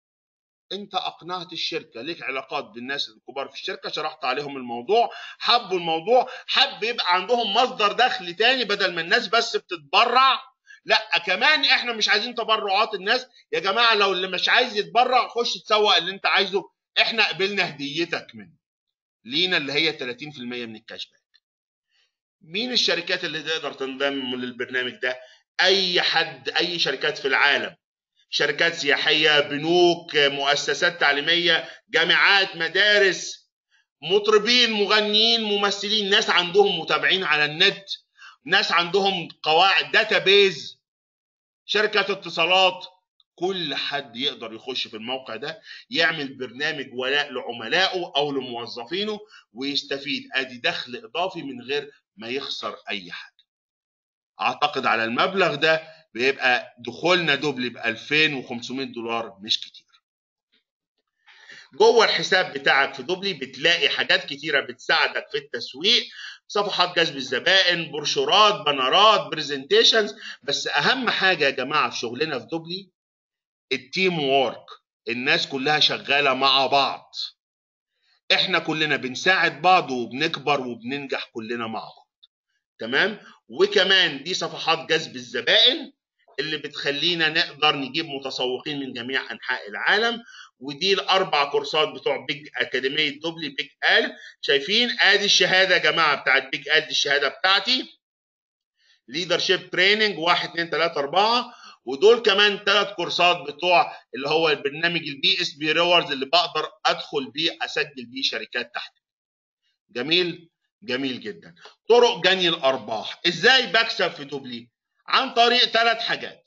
انت اقنعت الشركه ليك علاقات بالناس الكبار في الشركه شرحت عليهم الموضوع حبوا الموضوع حب يبقى عندهم مصدر دخل تاني بدل ما الناس بس بتتبرع لا كمان احنا مش عايزين تبرعات الناس يا جماعه لو اللي مش عايز يتبرع خش تسوق اللي انت عايزه احنا قبلنا هديتك منه لينا اللي هي 30% من الكاش باك مين الشركات اللي تقدر تنضم للبرنامج ده اي حد اي شركات في العالم شركات سياحيه بنوك مؤسسات تعليميه جامعات مدارس مطربين مغنيين ممثلين ناس عندهم متابعين على النت ناس عندهم قواعد داتابيز شركات اتصالات كل حد يقدر يخش في الموقع ده يعمل برنامج ولاء لعملائه او لموظفينه ويستفيد ادي دخل اضافي من غير ما يخسر اي حاجه اعتقد على المبلغ ده بيبقى دخولنا دوبلي ب 2500 دولار مش كتير جوه الحساب بتاعك في دوبلي بتلاقي حاجات كتيره بتساعدك في التسويق صفحات جذب الزبائن بروشورات بنرات برزنتيشنز بس اهم حاجه يا جماعه في شغلنا في دوبلي التيم وورك الناس كلها شغاله مع بعض احنا كلنا بنساعد بعض وبنكبر وبننجح كلنا مع بعض تمام وكمان دي صفحات جذب الزبائن اللي بتخلينا نقدر نجيب متسوقين من جميع انحاء العالم ودي الاربع كورسات بتوع بيج اكاديميه دوبلي بيج ال شايفين ادي الشهاده يا جماعه بتاعت بيج ال دي الشهاده بتاعتي ليدرشيب تريننج 1 2 3 4 ودول كمان ثلاث كورسات بتوع اللي هو البرنامج البي اس بي ريوردز اللي بقدر ادخل بيه اسجل بيه شركات تحت جميل جميل جدا طرق جني الارباح ازاي بكسب في دوبلي عن طريق ثلاث حاجات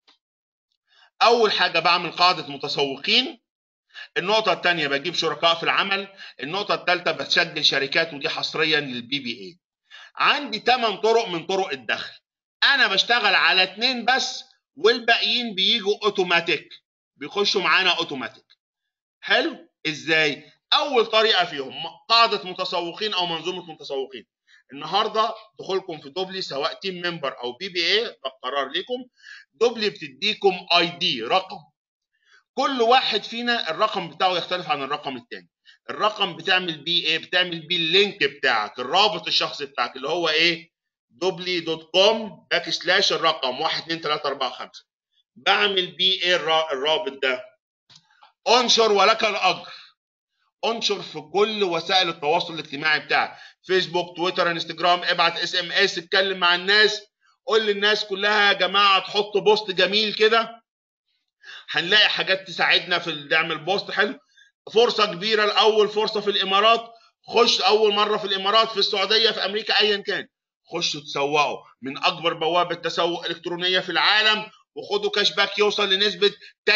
اول حاجه بعمل قاعده متسوقين النقطة الثانية بجيب شركاء في العمل، النقطة الثالثة بسجل شركات ودي حصريا للبي بي اي. عندي ثمان طرق من طرق الدخل. أنا بشتغل على اثنين بس والباقيين بيجوا اوتوماتيك بيخشوا معانا اوتوماتيك. حلو؟ ازاي؟ أول طريقة فيهم قاعدة متسوقين أو منظومة متسوقين. النهارده دخولكم في دوبلي سواء تيم ممبر أو بي بي اي ده قرار ليكم. دوبلي بتديكم اي دي رقم كل واحد فينا الرقم بتاعه يختلف عن الرقم الثاني الرقم بتعمل بيه ايه بتعمل بيه اللينك بتاعك الرابط الشخصي بتاعك اللي هو ايه دوبلي دوت كوم باك سلاش الرقم 1 2 3 4 5 بعمل بيه ايه الرابط ده انشر ولك الاجر انشر في كل وسائل التواصل الاجتماعي بتاعك فيسبوك تويتر انستجرام ابعت اس ام اس اتكلم مع الناس قول للناس كلها يا جماعه تحط بوست جميل كده هنلاقي حاجات تساعدنا في نعمل بوست حلو فرصه كبيره الاول فرصه في الامارات خش اول مره في الامارات في السعوديه في امريكا ايا كان خشوا تسوقوا من اكبر بوابه تسوق الكترونيه في العالم وخدوا كاش باك يوصل لنسبه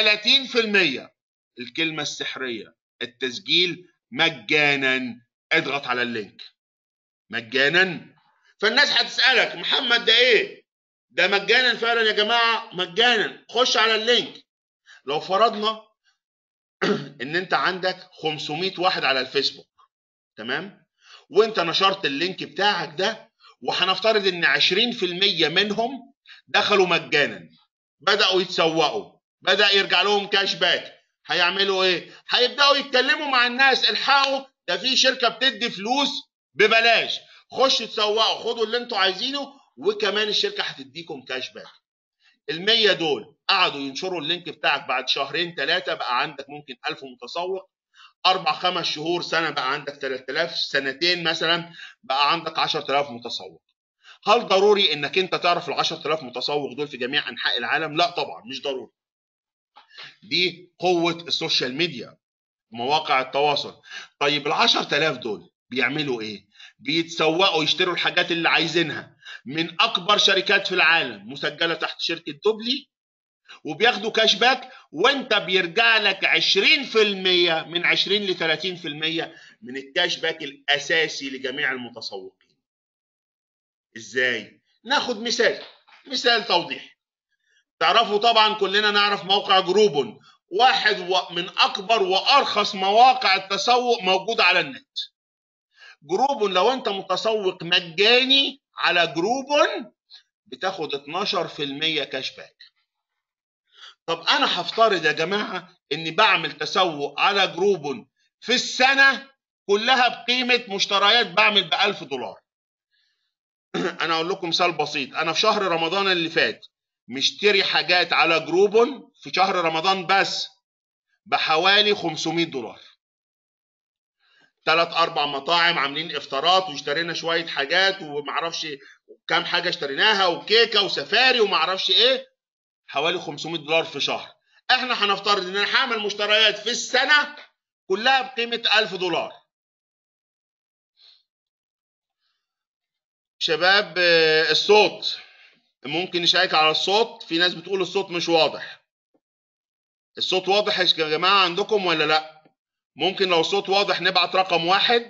30% الكلمه السحريه التسجيل مجانا اضغط على اللينك مجانا فالناس هتسالك محمد ده ايه ده مجانا فعلا يا جماعه مجانا خش على اللينك لو فرضنا ان انت عندك 500 واحد على الفيسبوك تمام وانت نشرت اللينك بتاعك ده وهنفترض ان 20% منهم دخلوا مجانا بداوا يتسوقوا بدا يرجع لهم كاش باك هيعملوا ايه هيبداوا يتكلموا مع الناس الحقوا ده في شركه بتدي فلوس ببلاش خش تسوقوا خدوا اللي انتوا عايزينه وكمان الشركه هتديكم كاش باك ال100 دول قعدوا ينشروا اللينك بتاعك بعد شهرين ثلاثه بقى عندك ممكن 1000 متسوق اربع خمس شهور سنه بقى عندك 3000 سنتين مثلا بقى عندك 10000 متسوق هل ضروري انك انت تعرف ال 10000 متسوق دول في جميع انحاء العالم لا طبعا مش ضروري دي قوه السوشيال ميديا مواقع التواصل طيب ال 10000 دول بيعملوا ايه بيتسوقوا يشتروا الحاجات اللي عايزينها من اكبر شركات في العالم مسجله تحت شركه دوبلي وبياخدوا كاش باك وانت بيرجع لك 20% من 20 ل 30% من الكاش باك الاساسي لجميع المتسوقين. ازاي؟ ناخد مثال مثال توضيح. تعرفوا طبعا كلنا نعرف موقع جروبون واحد من اكبر وارخص مواقع التسوق موجوده على النت. جروبون لو انت متسوق مجاني على جروبون بتاخد 12% كاش باك. طب انا هفترض يا جماعه اني بعمل تسوق على جروب في السنه كلها بقيمه مشتريات بعمل ب 1000 دولار. انا اقول لكم مثال بسيط انا في شهر رمضان اللي فات مشتري حاجات على جروب في شهر رمضان بس بحوالي 500 دولار. ثلاث اربع مطاعم عاملين افطارات واشترينا شويه حاجات ومعرفش كام حاجه اشتريناها وكيكه وسفاري ومعرفش ايه حوالي 500 دولار في شهر احنا هنفترض ان انا هعمل مشتريات في السنه كلها بقيمه 1000 دولار شباب الصوت ممكن نشيك على الصوت في ناس بتقول الصوت مش واضح الصوت واضح يا جماعه عندكم ولا لا ممكن لو الصوت واضح نبعت رقم واحد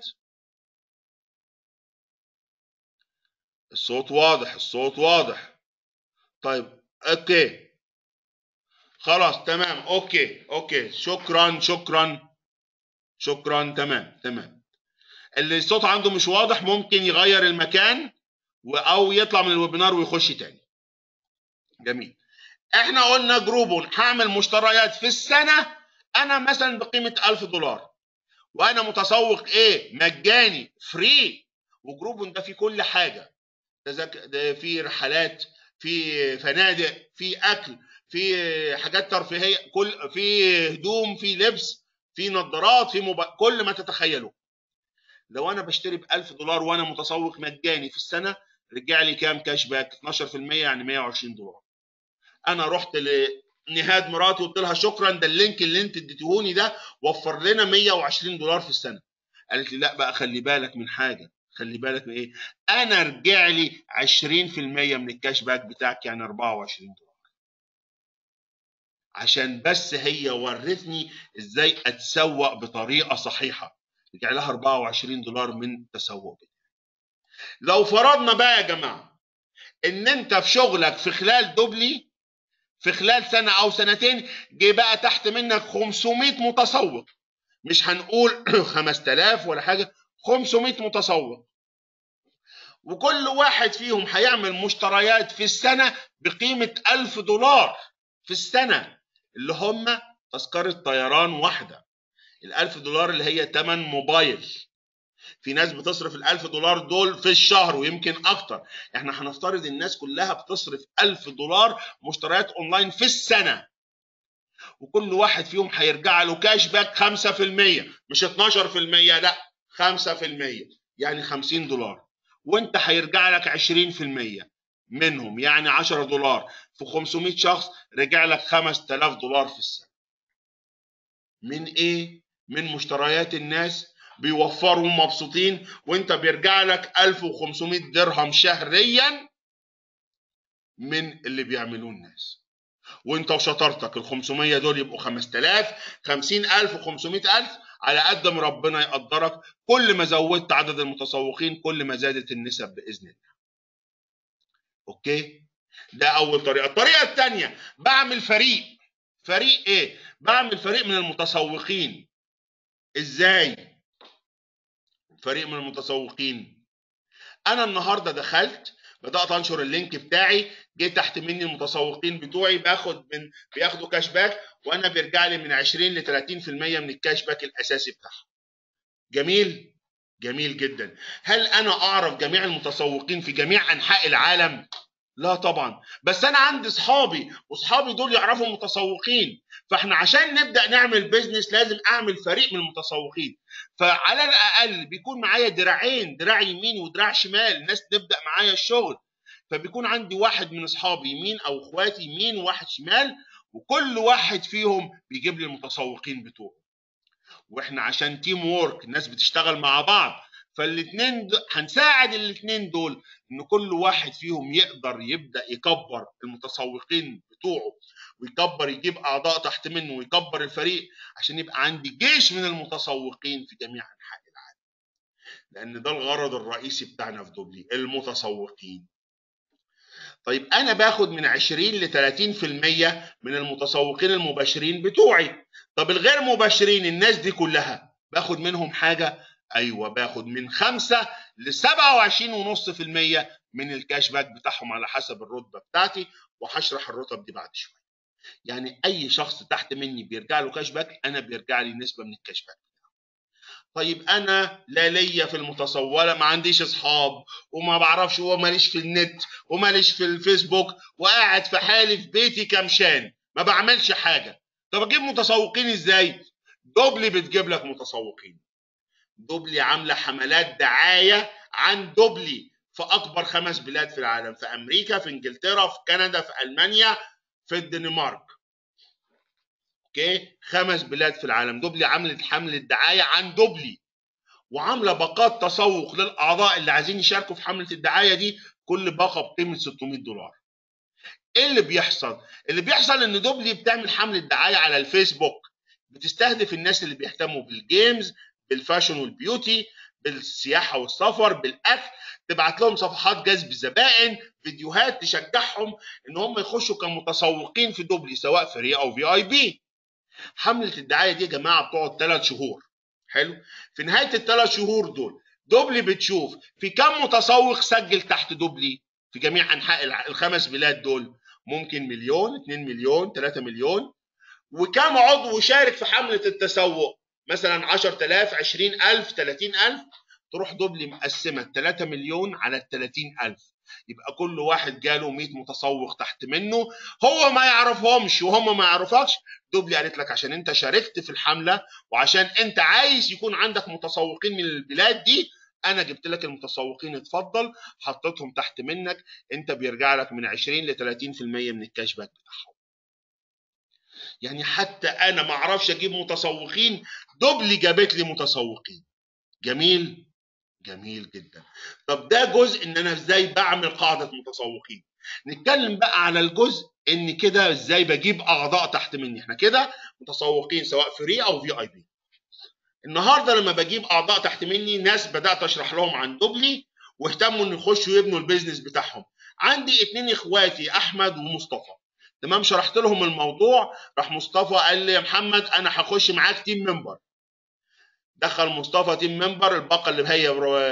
الصوت واضح الصوت واضح طيب اوكي خلاص تمام اوكي اوكي شكرا شكرا شكرا تمام تمام اللي الصوت عنده مش واضح ممكن يغير المكان او يطلع من الويبينار ويخش تاني جميل احنا قلنا جروب هعمل مشتريات في السنه انا مثلا بقيمه 1000 دولار وانا متسوق ايه مجاني فري وجروب ده فيه كل حاجه ده في رحلات في فنادق في اكل في حاجات ترفيهيه كل في هدوم في لبس في نظارات في موبايل كل ما تتخيلوا لو انا بشتري ب 1000 دولار وانا متسوق مجاني في السنه رجع لي كام كاش باك 12% يعني 120 دولار انا رحت لنهاد مراتي وقلت لها شكرا ده اللينك اللي انت اديتهوني ده وفر لنا 120 دولار في السنه قالت لي لا بقى خلي بالك من حاجه خلي بالك من ايه انا رجع لي 20% من الكاش باك بتاعك يعني 24 دولار عشان بس هي ورتني ازاي اتسوق بطريقه صحيحه رجع لها 24 دولار من تسوق لو فرضنا بقى يا جماعه ان انت في شغلك في خلال دوبلي في خلال سنه او سنتين جه بقى تحت منك 500 متسوق مش هنقول 5000 ولا حاجه 500 متسوق وكل واحد فيهم هيعمل مشتريات في السنه بقيمه 1000 دولار في السنه اللي هم تذكره طيران واحده ال 1000 دولار اللي هي ثمن موبايل في ناس بتصرف ال 1000 دولار دول في الشهر ويمكن اكتر احنا هنفترض الناس كلها بتصرف 1000 دولار مشتريات اونلاين في السنه وكل واحد فيهم هيرجع له كاش باك 5% مش 12% لا 5% يعني 50 دولار وانت هيرجع لك 20% منهم يعني 10 دولار في 500 شخص رجع لك 5000 دولار في السنه من ايه من مشتريات الناس بيوفروا مبسوطين وانت بيرجع لك 1500 درهم شهريا من اللي بيعملوه الناس وانت وشطارتك ال 500 دول يبقوا 5000 50000 و500000 على قد ما ربنا يقدرك كل ما زودت عدد المتسوقين كل ما زادت النسب باذن الله اوكي ده اول طريقه الطريقه الثانيه بعمل فريق فريق ايه بعمل فريق من المتسوقين ازاي فريق من المتسوقين انا النهارده دخلت بدات انشر اللينك بتاعي جه تحت مني المتسوقين بتوعي باخد من بياخدوا كاش باك وانا بيرجع لي من 20 ل 30% من الكاش باك الاساسي بتاعهم جميل جميل جدا هل انا اعرف جميع المتسوقين في جميع انحاء العالم لا طبعا بس انا عندي اصحابي واصحابي دول يعرفوا متسوقين فاحنا عشان نبدا نعمل بيزنس لازم اعمل فريق من المتسوقين فعلى الاقل بيكون معايا دراعين دراع يمين ودراع شمال ناس تبدا معايا الشغل فبيكون عندي واحد من اصحابي يمين او اخواتي يمين وواحد شمال وكل واحد فيهم بيجيب لي المتسوقين بتوعه واحنا عشان تيم وورك ناس بتشتغل مع بعض فالاثنين هنساعد الاثنين دول ان كل واحد فيهم يقدر يبدا يكبر المتسوقين بتوعه ويكبر يجيب اعضاء تحت منه ويكبر الفريق عشان يبقى عندي جيش من المتسوقين في جميع انحاء العالم لان ده الغرض الرئيسي بتاعنا في دوبلي المتسوقين طيب انا باخد من 20 ل 30% من المتسوقين المباشرين بتوعي طب الغير مباشرين الناس دي كلها باخد منهم حاجه ايوه باخد من 5 ل 27.5% من الكاش باك بتاعهم على حسب الرتبه بتاعتي وهشرح الرتب دي بعد شويه يعني اي شخص تحت مني بيرجع له كاش باك انا بيرجع لي نسبه من الكاش باك طيب انا لا ليا في المتصوره ما عنديش اصحاب وما بعرفش وماليش في النت وماليش في الفيسبوك وقاعد في حالي في بيتي كمشان ما بعملش حاجه طب اجيب متسوقين ازاي دوبلي بتجيب لك متسوقين دوبلي عامله حملات دعايه عن دوبلي في اكبر خمس بلاد في العالم في امريكا في انجلترا في كندا في المانيا في الدنمارك اوكي خمس بلاد في العالم دوبلي عملت حمله دعايه عن دوبلي وعامله باقات تسوق للاعضاء اللي عايزين يشاركوا في حمله الدعايه دي كل باقه بقيمه 600 دولار ايه اللي بيحصل اللي بيحصل ان دوبلي بتعمل حمله دعايه على الفيسبوك بتستهدف الناس اللي بيهتموا بالجيمز بالفاشن والبيوتي بالسياحه والسفر بالاكل تبعت لهم صفحات جذب زبائن فيديوهات تشجعهم ان هم يخشوا كمتسوقين في دوبلي سواء فري او في اي بي حمله الدعايه دي يا جماعه بتقعد ثلاث شهور حلو في نهايه الثلاث شهور دول دوبلي بتشوف في كم متسوق سجل تحت دوبلي في جميع انحاء الخمس بلاد دول ممكن مليون 2 مليون 3 مليون وكم عضو شارك في حمله التسوق مثلا 10000 20000 30000 تروح دوبلي مقسمه 3 مليون على ال 30000 يبقى كل واحد جاله 100 متسوق تحت منه هو ما يعرفهمش وهم ما يعرفكش دوبلي قالت لك عشان انت شاركت في الحمله وعشان انت عايز يكون عندك متسوقين من البلاد دي انا جبت لك المتسوقين اتفضل حطيتهم تحت منك انت بيرجع لك من 20 ل 30% من الكاش باك بتاعهم يعني حتى انا ما اعرفش اجيب متسوقين دوبلي جابت لي متسوقين جميل جميل جدا طب ده جزء ان انا ازاي بعمل قاعده متسوقين نتكلم بقى على الجزء ان كده ازاي بجيب اعضاء تحت مني احنا كده متسوقين سواء فري او في اي بي النهارده لما بجيب اعضاء تحت مني ناس بدات اشرح لهم عن دوبلي واهتموا ان يخشوا يبنوا البيزنس بتاعهم عندي اتنين اخواتي احمد ومصطفى تمام شرحت لهم الموضوع راح مصطفى قال لي يا محمد انا هخش معاك تيم ممبر دخل مصطفى تيم ممبر الباقه اللي هي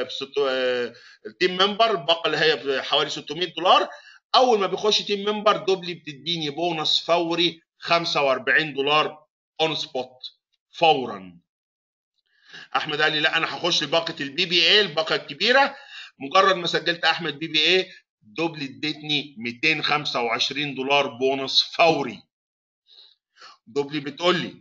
التيم ممبر الباقه اللي هي بحوالي 600 دولار اول ما بيخش تيم ممبر دوبلي بتديني بونص فوري 45 دولار اون سبوت فورا احمد قال لي لا انا هخش باقه البي بي اي الباقه الكبيره مجرد ما سجلت احمد بي بي اي دوبلي ادتني 225 دولار بونص فوري دوبلي بتقول لي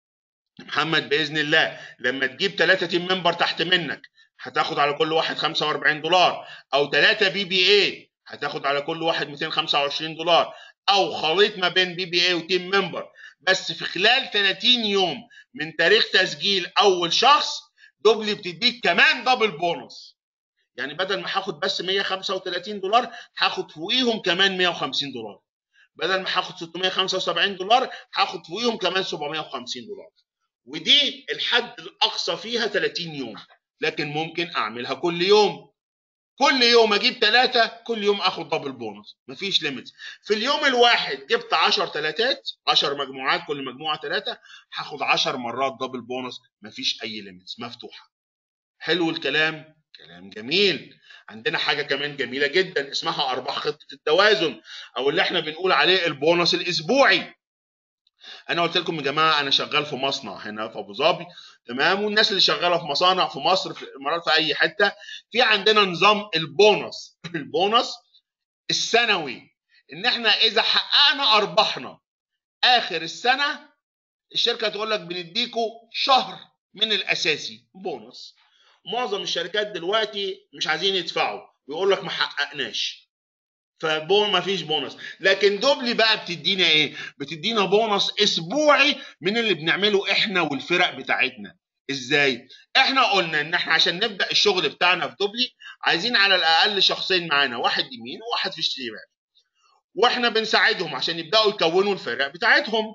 محمد باذن الله لما تجيب ثلاثه تيم ممبر تحت منك هتاخد على كل واحد 45 دولار او ثلاثه بي بي اي هتاخد على كل واحد 225 دولار او خليط ما بين بي بي اي وتيم ممبر بس في خلال 30 يوم من تاريخ تسجيل اول شخص دوبلي بتديك كمان دبل بونص يعني بدل ما هاخد بس 135 دولار هاخد فوقيهم كمان 150 دولار بدل ما هاخد 675 دولار هاخد فوقيهم كمان 750 دولار ودي الحد الاقصى فيها 30 يوم لكن ممكن اعملها كل يوم كل يوم اجيب ثلاثة كل يوم اخد دبل بونص مفيش ليميت في اليوم الواحد جبت 10 ثلاثات 10 مجموعات كل مجموعة ثلاثة هاخد 10 مرات دبل بونص مفيش اي ليميتس مفتوحة حلو الكلام كلام جميل عندنا حاجة كمان جميلة جدا اسمها ارباح خطة التوازن او اللي احنا بنقول عليه البونص الاسبوعي انا قلت لكم يا جماعه انا شغال في مصنع هنا في ابو ظبي تمام والناس اللي شغاله في مصانع في مصر في الامارات في اي حته في عندنا نظام البونص البونص السنوي ان احنا اذا حققنا ارباحنا اخر السنه الشركه تقول لك بنديكوا شهر من الاساسي بونص معظم الشركات دلوقتي مش عايزين يدفعوا ويقول لك ما حققناش فبون ما فيش بونص لكن دوبلي بقى بتدينا ايه بتدينا بونص اسبوعي من اللي بنعمله احنا والفرق بتاعتنا ازاي احنا قلنا ان احنا عشان نبدا الشغل بتاعنا في دوبلي عايزين على الاقل شخصين معانا واحد يمين وواحد في الشمال واحنا بنساعدهم عشان يبداوا يكونوا الفرق بتاعتهم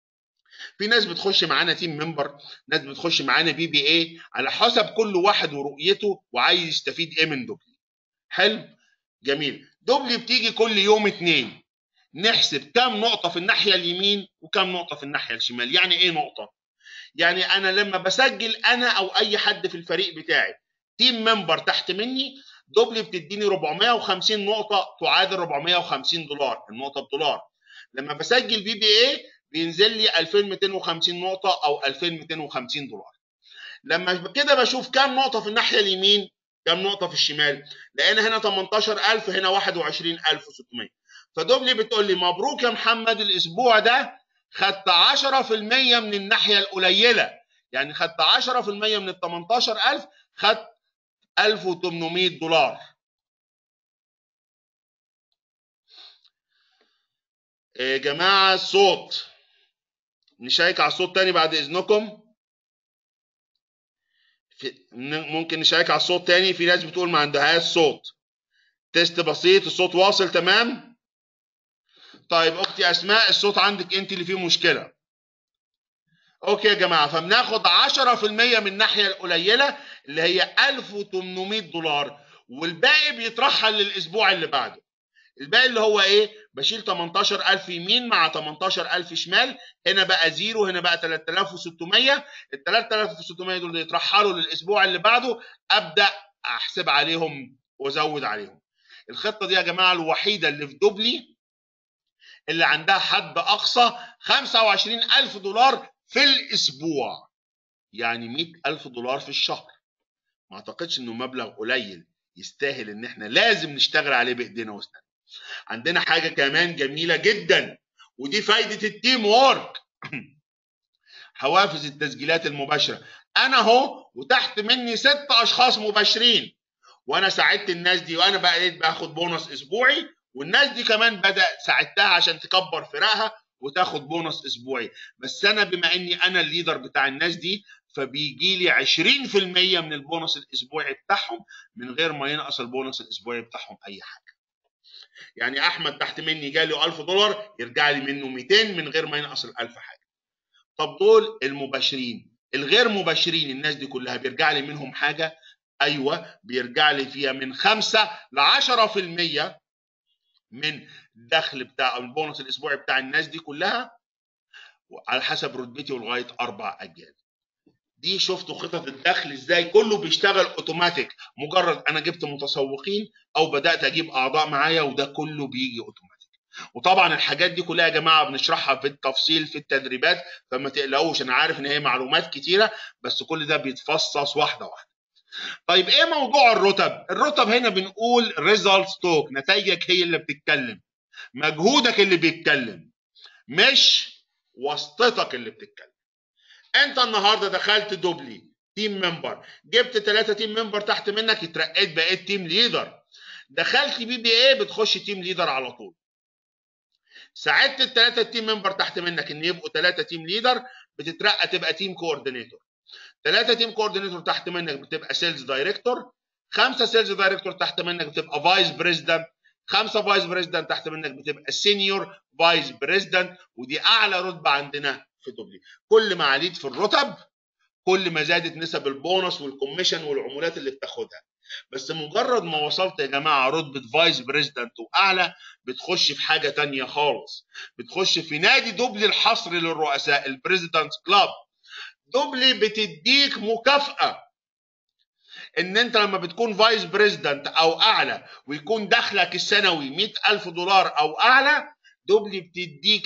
في ناس بتخش معانا تيم ممبر ناس بتخش معانا بي بي اي على حسب كل واحد ورؤيته وعايز يستفيد ايه من دوبلي حلو جميل دوبلي بتيجي كل يوم اتنين نحسب كم نقطة في الناحية اليمين وكم نقطة في الناحية الشمال يعني ايه نقطة يعني انا لما بسجل انا او اي حد في الفريق بتاعي تيم ممبر تحت مني دوبلي بتديني 450 نقطة تعادل 450 دولار النقطة بدولار لما بسجل بي بي اي بينزل لي 2250 نقطة او 2250 دولار لما كده بشوف كم نقطة في الناحية اليمين كم نقطة في الشمال؟ لقينا هنا 18000 هنا 21600 فدوبلي بتقول لي مبروك يا محمد الأسبوع ده خدت 10% من الناحية القليلة يعني خدت 10% من ال 18000 خدت 1800 دولار يا جماعة الصوت نشيك على الصوت تاني بعد إذنكم ممكن نشيك على الصوت تاني في ناس بتقول ما عندهاش صوت تيست بسيط الصوت واصل تمام طيب اختي اسماء الصوت عندك انت اللي فيه مشكله اوكي يا جماعه فبناخد 10% من الناحيه القليله اللي هي 1800 دولار والباقي بيترحل للاسبوع اللي بعده الباقي اللي هو ايه بشيل 18000 يمين مع 18000 شمال هنا بقى زيرو هنا بقى 3600 ال 3600 دول يترحلوا للاسبوع اللي بعده ابدا احسب عليهم وازود عليهم الخطه دي يا جماعه الوحيده اللي في دوبلي اللي عندها حد اقصى 25000 دولار في الاسبوع يعني 100000 دولار في الشهر ما اعتقدش انه مبلغ قليل يستاهل ان احنا لازم نشتغل عليه بايدينا واسناننا عندنا حاجه كمان جميله جدا ودي فايده التيم وورك حوافز التسجيلات المباشره انا اهو وتحت مني ست اشخاص مباشرين وانا ساعدت الناس دي وانا بقيت باخد بونص اسبوعي والناس دي كمان بدا ساعدتها عشان تكبر فرقها وتاخد بونص اسبوعي بس انا بما اني انا الليدر بتاع الناس دي فبيجي لي 20% من البونص الاسبوعي بتاعهم من غير ما ينقص البونص الاسبوعي بتاعهم اي حاجه يعني احمد تحت مني جاله 1000 دولار يرجع لي منه 200 من غير ما ينقص ال 1000 حاجه طب دول المباشرين الغير مباشرين الناس دي كلها بيرجع لي منهم حاجه ايوه بيرجع لي فيها من 5 ل 10% من الدخل بتاع البونص الاسبوعي بتاع الناس دي كلها على حسب رتبتي ولغايه اربع اجيال دي شفتوا خطط الدخل ازاي كله بيشتغل اوتوماتيك مجرد انا جبت متسوقين او بدات اجيب اعضاء معايا وده كله بيجي اوتوماتيك وطبعا الحاجات دي كلها يا جماعه بنشرحها في التفصيل في التدريبات فما تقلقوش انا عارف ان هي معلومات كتيره بس كل ده بيتفصص واحده واحده طيب ايه موضوع الرتب الرتب هنا بنقول ريزلت ستوك نتائجك هي اللي بتتكلم مجهودك اللي بيتكلم مش واسطتك اللي بتتكلم انت النهارده دخلت دوبلي تيم ممبر جبت ثلاثة تيم ممبر تحت منك اترقيت بقيت تيم ليدر دخلت بي بي ايه بتخش تيم ليدر على طول ساعدت الثلاثة تيم ممبر تحت منك ان يبقوا ثلاثة تيم ليدر بتترقى تبقى تيم كوردينيتور ثلاثة تيم كوردينيتور تحت منك بتبقى سيلز دايركتور خمسة سيلز دايركتور تحت منك بتبقى فايس بريزيدنت خمسة فايس بريزيدنت تحت منك بتبقى سينيور فايس بريزيدنت ودي اعلى رتبة عندنا في دوبلي كل ما عليت في الرتب كل ما زادت نسب البونص والكوميشن والعمولات اللي بتاخدها بس مجرد ما وصلت يا جماعه رتبه فايس بريزيدنت واعلى بتخش في حاجه تانية خالص بتخش في نادي دوبلي الحصري للرؤساء البريزيدنت كلاب دوبلي بتديك مكافاه ان انت لما بتكون فايس بريزيدنت او اعلى ويكون دخلك السنوي 100000 دولار او اعلى دوبلي بتديك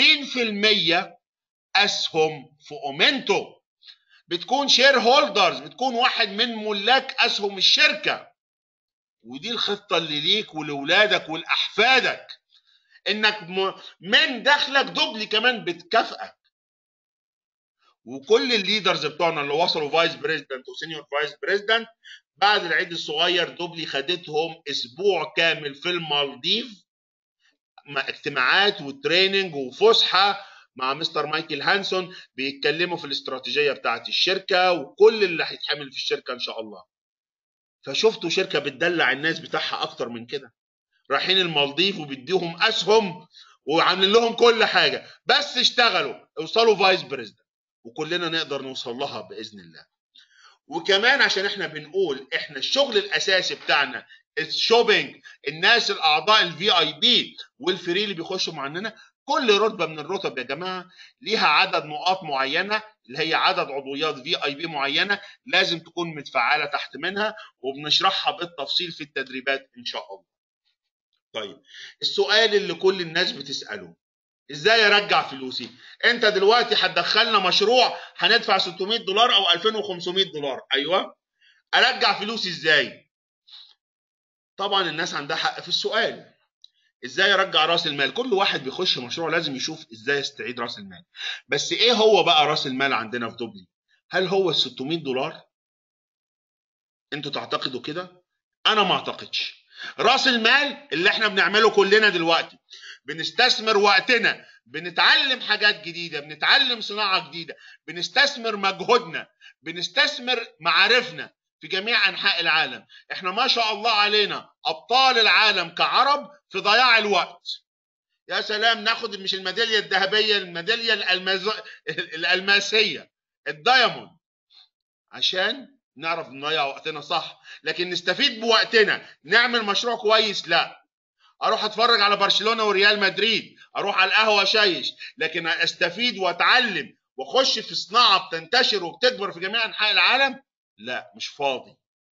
20% اسهم في اومنتو بتكون شير هولدرز بتكون واحد من ملاك اسهم الشركه ودي الخطه اللي ليك ولولادك ولاحفادك انك من دخلك دوبلي كمان بتكافئك وكل الليدرز بتوعنا اللي وصلوا فايس بريزيدنت وسينيور فايس بريزيدنت بعد العيد الصغير دوبلي خدتهم اسبوع كامل في المالديف مع اجتماعات وتريننج وفسحه مع مستر مايكل هانسون بيتكلموا في الاستراتيجيه بتاعه الشركه وكل اللي هيتعمل في الشركه ان شاء الله فشفتوا شركه بتدلع الناس بتاعها اكتر من كده رايحين المالديف وبيديهم اسهم وعاملين لهم كل حاجه بس اشتغلوا اوصلوا فايس بريزيدنت وكلنا نقدر نوصل لها باذن الله وكمان عشان احنا بنقول احنا الشغل الاساسي بتاعنا الشوبينج الناس الاعضاء الفي اي بي والفري اللي بيخشوا معانا كل رتبه من الرتب يا جماعه ليها عدد نقاط معينه اللي هي عدد عضويات في اي بي معينه لازم تكون متفعله تحت منها وبنشرحها بالتفصيل في التدريبات ان شاء الله. طيب السؤال اللي كل الناس بتساله ازاي ارجع فلوسي؟ انت دلوقتي هتدخلنا مشروع هندفع 600 دولار او 2500 دولار ايوه ارجع فلوسي ازاي؟ طبعا الناس عندها حق في السؤال ازاي ارجع راس المال كل واحد بيخش مشروع لازم يشوف ازاي يستعيد راس المال بس ايه هو بقى راس المال عندنا في دوبلي هل هو ال 600 دولار انتوا تعتقدوا كده انا ما اعتقدش راس المال اللي احنا بنعمله كلنا دلوقتي بنستثمر وقتنا بنتعلم حاجات جديدة بنتعلم صناعة جديدة بنستثمر مجهودنا بنستثمر معارفنا في جميع انحاء العالم احنا ما شاء الله علينا ابطال العالم كعرب في ضياع الوقت يا سلام ناخد مش الميداليه الذهبيه الميداليه الألماز... الالماسيه الدايموند عشان نعرف نضيع وقتنا صح لكن نستفيد بوقتنا نعمل مشروع كويس لا اروح اتفرج على برشلونه وريال مدريد اروح على القهوه اشيش لكن استفيد واتعلم واخش في صناعه بتنتشر وبتكبر في جميع انحاء العالم لا مش فاضي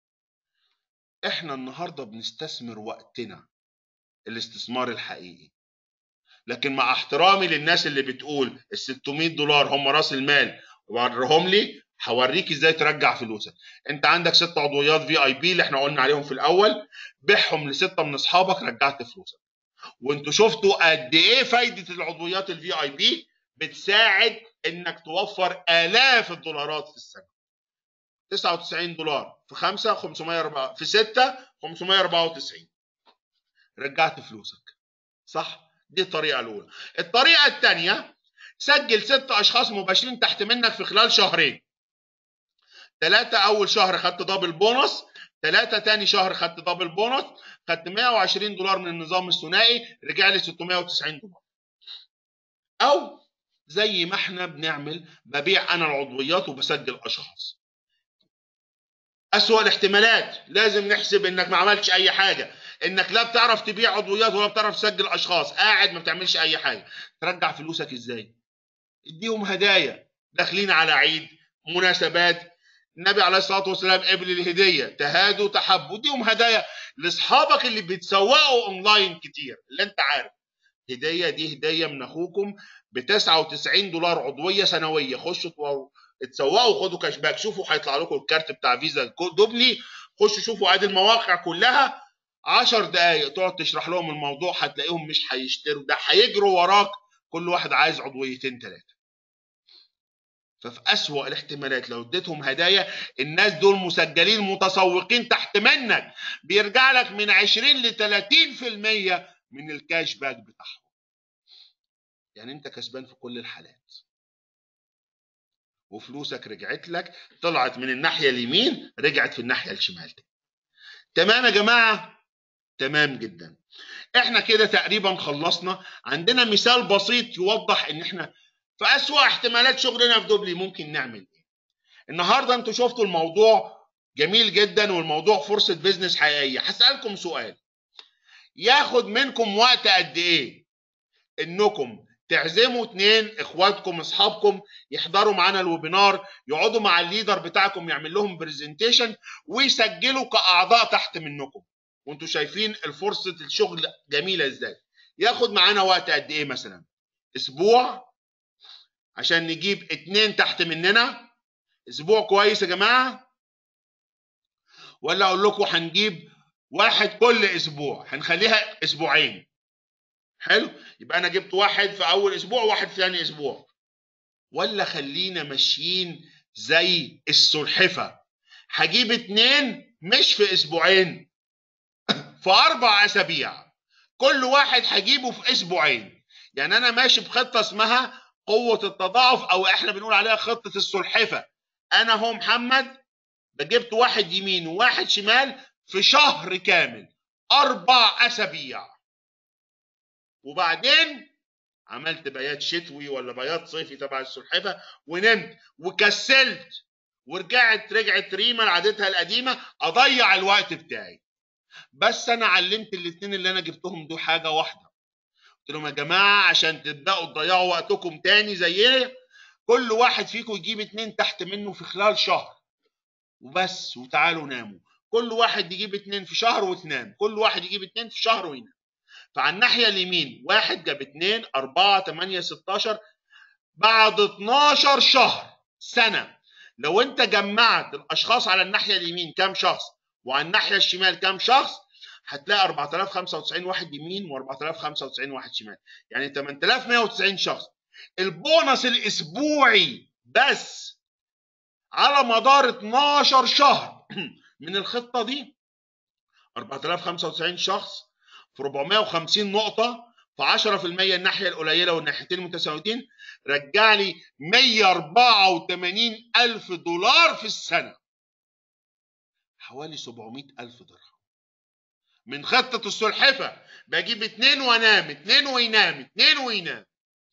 احنا النهارده بنستثمر وقتنا الاستثمار الحقيقي لكن مع احترامي للناس اللي بتقول ال 600 دولار هم راس المال وريهم لي هوريك ازاي ترجع فلوسك انت عندك ست عضويات في اي بي اللي احنا قلنا عليهم في الاول بيعهم لسته من اصحابك رجعت فلوسك وانتوا شفتوا قد ايه فايده العضويات الفي اي بي بتساعد انك توفر الاف الدولارات في السنه 99 دولار في 5 504 في 6 594 رجعت فلوسك صح دي الطريقه الاولى الطريقه الثانيه سجل ست اشخاص مباشرين تحت منك في خلال شهرين ثلاثة أول شهر خدت دبل بونص ثلاثة تاني شهر خدت دبل بونص خدت 120 دولار من النظام الثنائي رجع لي 690 دولار أو زي ما احنا بنعمل ببيع أنا العضويات وبسجل أشخاص أسوأ الاحتمالات لازم نحسب إنك ما عملتش أي حاجة إنك لا بتعرف تبيع عضويات ولا بتعرف تسجل أشخاص قاعد ما بتعملش أي حاجة ترجع فلوسك إزاي؟ اديهم هدايا داخلين على عيد مناسبات النبي عليه الصلاه والسلام قبل الهديه تهادوا تحبوا اديهم هدايا لاصحابك اللي بيتسوقوا اونلاين كتير اللي انت عارف هديه دي هديه من اخوكم ب 99 دولار عضويه سنويه خشوا اتسوقوا خدوا كاش باك شوفوا هيطلع لكم الكارت بتاع فيزا دوبلي خشوا شوفوا ادي المواقع كلها 10 دقائق تقعد تشرح لهم الموضوع هتلاقيهم مش هيشتروا ده هيجروا وراك كل واحد عايز عضويتين ثلاثه ففي أسوأ الاحتمالات لو اديتهم هدايا الناس دول مسجلين متسوقين تحت منك بيرجع لك من 20 ل 30% من الكاش باك بتاعهم يعني انت كسبان في كل الحالات وفلوسك رجعت لك طلعت من الناحيه اليمين رجعت في الناحيه الشمال تمام يا جماعه تمام جدا احنا كده تقريبا خلصنا عندنا مثال بسيط يوضح ان احنا في أسوأ احتمالات شغلنا في دوبلي ممكن نعمل ايه النهارده انتوا شفتوا الموضوع جميل جدا والموضوع فرصه بيزنس حقيقيه هسالكم سؤال ياخد منكم وقت قد ايه انكم تعزموا اتنين اخواتكم اصحابكم يحضروا معانا الويبينار يقعدوا مع الليدر بتاعكم يعمل لهم برزنتيشن ويسجلوا كاعضاء تحت منكم وانتوا شايفين الفرصه الشغل جميله ازاي ياخد معانا وقت قد ايه مثلا اسبوع عشان نجيب اتنين تحت مننا اسبوع كويس يا جماعه ولا اقول لكم هنجيب واحد كل اسبوع هنخليها اسبوعين حلو يبقى انا جبت واحد في اول اسبوع وواحد في ثاني اسبوع ولا خلينا ماشيين زي السلحفه هجيب اتنين مش في اسبوعين في اربع اسابيع كل واحد هجيبه في اسبوعين يعني انا ماشي بخطه اسمها قوه التضاعف او احنا بنقول عليها خطه السلحفه انا هو محمد جبت واحد يمين وواحد شمال في شهر كامل اربع اسابيع وبعدين عملت بيات شتوي ولا بيات صيفي تبع السلحفه ونمت وكسلت ورجعت رجعت ريما لعادتها القديمه اضيع الوقت بتاعي بس انا علمت الاثنين اللي انا جبتهم دول حاجه واحده قلت لهم يا جماعه عشان تبداوا تضيعوا وقتكم تاني زينا كل واحد فيكم يجيب اتنين تحت منه في خلال شهر وبس وتعالوا ناموا كل واحد يجيب اتنين في شهر وتنام كل واحد يجيب اتنين في شهر وينام فعلى الناحيه اليمين واحد جاب اتنين اربعه تمانيه 16 بعد 12 شهر سنه لو انت جمعت الاشخاص على الناحيه اليمين كام شخص وعلى الناحيه الشمال كام شخص هتلاقي 4095 واحد يمين و4095 واحد شمال يعني 8190 شخص البونص الاسبوعي بس على مدار 12 شهر من الخطه دي 4095 شخص في 450 نقطه في 10% الناحيه القليله والناحيتين المتساويتين رجع لي 184 ألف دولار في السنه حوالي 700 ألف درهم من خطة السلحفة بجيب اتنين وانام اتنين وينام اتنين وينام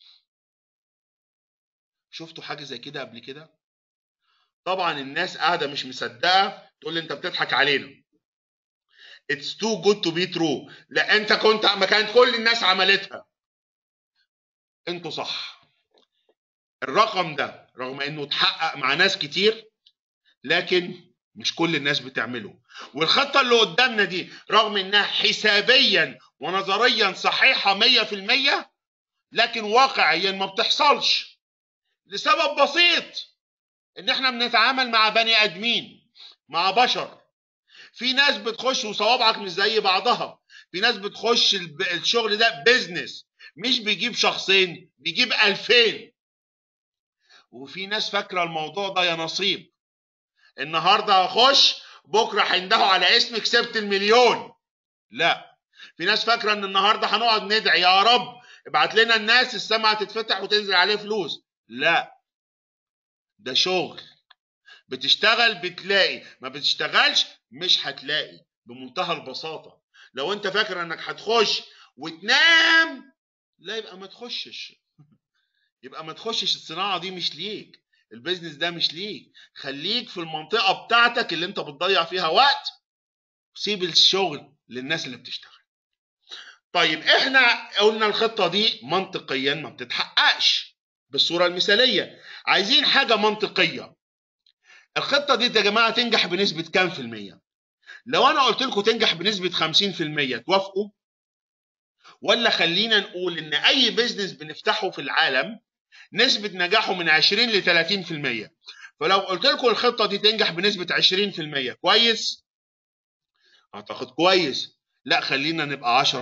شفتوا حاجة زي كده قبل كده طبعا الناس قاعدة مش مصدقة تقول لي انت بتضحك علينا اتس تو جود تو بي ترو لا انت كنت مكان كل الناس عملتها انتوا صح الرقم ده رغم انه اتحقق مع ناس كتير لكن مش كل الناس بتعمله والخطة اللي قدامنا دي رغم انها حسابيا ونظريا صحيحة 100% لكن واقعيا ما بتحصلش لسبب بسيط ان احنا بنتعامل مع بني ادمين مع بشر في ناس بتخش وصوابعك مش زي بعضها في ناس بتخش الشغل ده بيزنس مش بيجيب شخصين بيجيب ألفين وفي ناس فاكرة الموضوع ده يا نصيب النهاردة هخش بكرة هيندهوا على اسم كسبت المليون لا في ناس فاكرة ان النهاردة هنقعد ندعي يا رب ابعت لنا الناس السماء هتتفتح وتنزل عليه فلوس لا ده شغل بتشتغل بتلاقي ما بتشتغلش مش هتلاقي بمنتهى البساطة لو انت فاكر انك هتخش وتنام لا يبقى ما تخشش يبقى ما تخشش الصناعة دي مش ليك البيزنس ده مش ليك خليك في المنطقة بتاعتك اللي انت بتضيع فيها وقت سيب الشغل للناس اللي بتشتغل طيب احنا قلنا الخطة دي منطقيا ما بتتحققش بالصورة المثالية عايزين حاجة منطقية الخطة دي يا جماعة تنجح بنسبة كام في المية لو انا قلت لكم تنجح بنسبة 50% توافقوا ولا خلينا نقول ان اي بيزنس بنفتحه في العالم نسبة نجاحه من 20 ل 30% فلو قلت لكم الخطة دي تنجح بنسبة 20% كويس اعتقد كويس لا خلينا نبقى 10%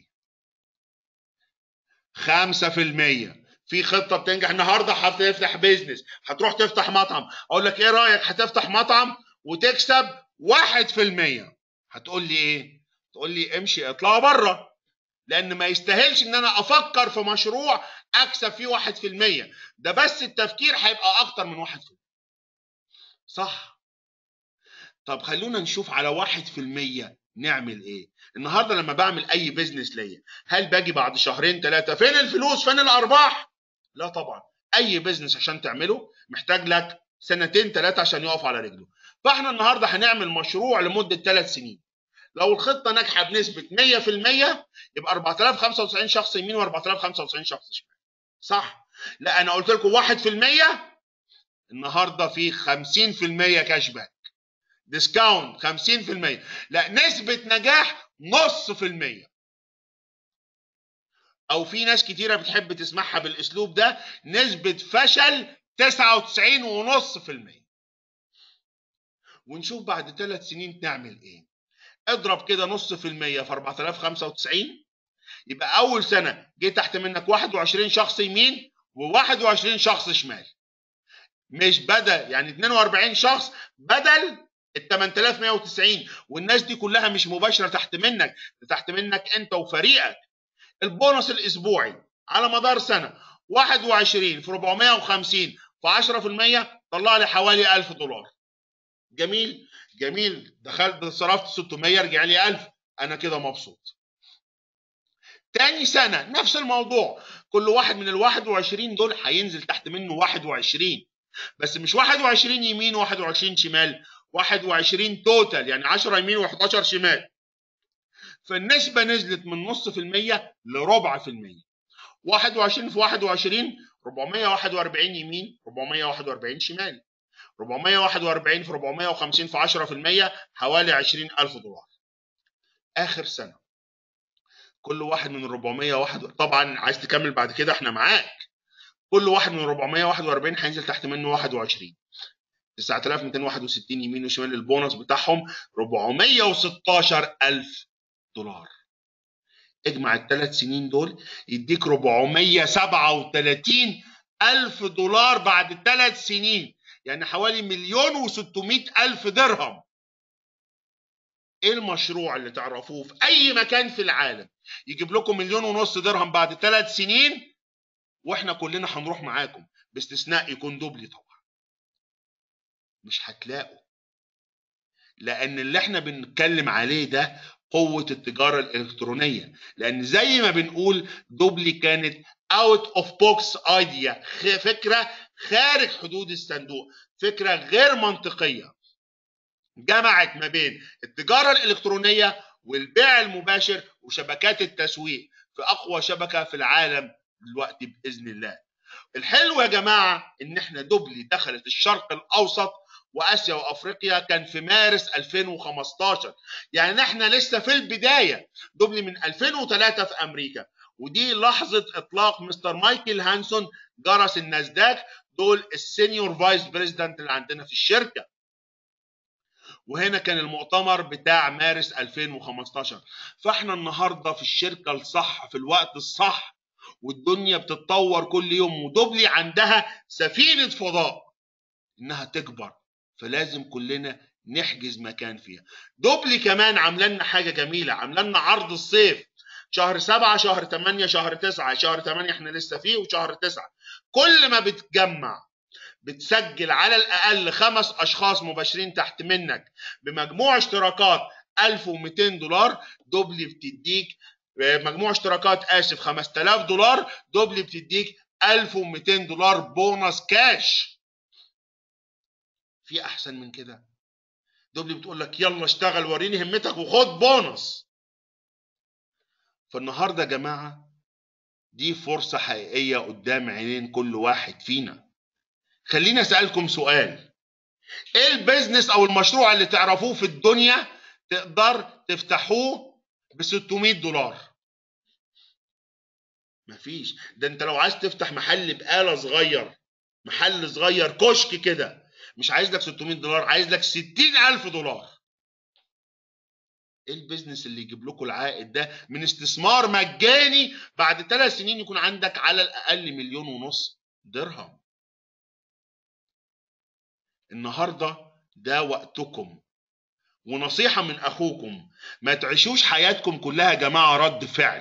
5% في خطه بتنجح النهارده هتفتح بيزنس هتروح تفتح مطعم اقول لك ايه رايك هتفتح مطعم وتكسب 1% هتقول لي ايه تقول لي امشي اطلع بره لان ما يستاهلش ان انا افكر في مشروع اكسب فيه 1% ده بس التفكير هيبقى اكتر من 1% صح طب خلونا نشوف على 1% نعمل ايه النهارده لما بعمل اي بيزنس ليا هل باجي بعد شهرين ثلاثه فين الفلوس فين الارباح لا طبعا اي بيزنس عشان تعمله محتاج لك سنتين ثلاثه عشان يقف على رجله فاحنا النهارده هنعمل مشروع لمده ثلاث سنين لو الخطه ناجحه بنسبه 100% يبقى 4095 شخص يمين و4095 شخص شمال صح لا انا قلت لكم 1% النهارده في 50% كاش باك ديسكاونت 50% لا نسبه نجاح نص في المية او في ناس كتيرة بتحب تسمعها بالاسلوب ده نسبة فشل 99 ونص في المية ونشوف بعد ثلاث سنين تعمل ايه اضرب كده نص في المية في 4095 يبقى اول سنة جه تحت منك 21 شخص يمين و21 شخص شمال مش بدل يعني 42 شخص بدل ال 8190 والناس دي كلها مش مباشره تحت منك ده تحت منك انت وفريقك البونص الاسبوعي على مدار سنه 21 في 450 في 10% طلع لي حوالي 1000 دولار جميل جميل دخلت صرفت 600 رجع لي 1000 انا كده مبسوط تاني سنة نفس الموضوع كل واحد من ال 21 دول هينزل تحت منه 21 بس مش 21 يمين و21 شمال 21 توتال يعني 10 يمين و11 شمال فالنسبة نزلت من نص في المية لربع في المية 21 في 21 441 يمين 441 شمال 441 في 450 في 10 في المية حوالي 20000 دولار آخر سنة كل واحد من 401 طبعا عايز تكمل بعد كده احنا معاك كل واحد من 441 هينزل تحت منه 21 9261 يمين وشمال البونص بتاعهم 416000 دولار اجمع الثلاث سنين دول يديك 437 ألف دولار بعد الثلاث سنين يعني حوالي مليون و600 ألف درهم ايه المشروع اللي تعرفوه في اي مكان في العالم يجيب لكم مليون ونص درهم بعد ثلاث سنين واحنا كلنا هنروح معاكم باستثناء يكون دوبلي طبعا مش هتلاقوا لان اللي احنا بنتكلم عليه ده قوة التجارة الإلكترونية لأن زي ما بنقول دوبلي كانت اوت اوف بوكس ايديا فكرة خارج حدود الصندوق فكرة غير منطقية جمعت ما بين التجارة الإلكترونية والبيع المباشر وشبكات التسويق في اقوى شبكه في العالم دلوقتي باذن الله الحلو يا جماعه ان احنا دوبلي دخلت الشرق الاوسط واسيا وافريقيا كان في مارس 2015 يعني احنا لسه في البدايه دوبلي من 2003 في امريكا ودي لحظه اطلاق مستر مايكل هانسون جرس الناسداك دول السينيور فايس بريزيدنت اللي عندنا في الشركه وهنا كان المؤتمر بتاع مارس 2015 فاحنا النهارده في الشركه الصح في الوقت الصح والدنيا بتتطور كل يوم ودوبلي عندها سفينه فضاء انها تكبر فلازم كلنا نحجز مكان فيها دوبلي كمان عامله لنا حاجه جميله عامله لنا عرض الصيف شهر سبعة شهر ثمانية شهر تسعة شهر ثمانية احنا لسه فيه وشهر تسعة كل ما بتجمع بتسجل على الأقل خمس أشخاص مباشرين تحت منك بمجموع اشتراكات 1200 دولار دوبلي بتديك مجموع اشتراكات آسف 5000 دولار دوبلي بتديك 1200 دولار بونص كاش في أحسن من كده دوبلي بتقول لك يلا اشتغل وريني همتك وخد بونص فالنهارده يا جماعه دي فرصه حقيقيه قدام عينين كل واحد فينا خليني اسالكم سؤال ايه البيزنس او المشروع اللي تعرفوه في الدنيا تقدر تفتحوه ب 600 دولار مفيش ده انت لو عايز تفتح محل بآلة صغير محل صغير كشك كده مش عايز لك 600 دولار عايز لك 60000 دولار ايه البيزنس اللي يجيب لكم العائد ده من استثمار مجاني بعد ثلاث سنين يكون عندك على الاقل مليون ونص درهم النهارده ده وقتكم ونصيحه من اخوكم ما تعيشوش حياتكم كلها يا جماعه رد فعل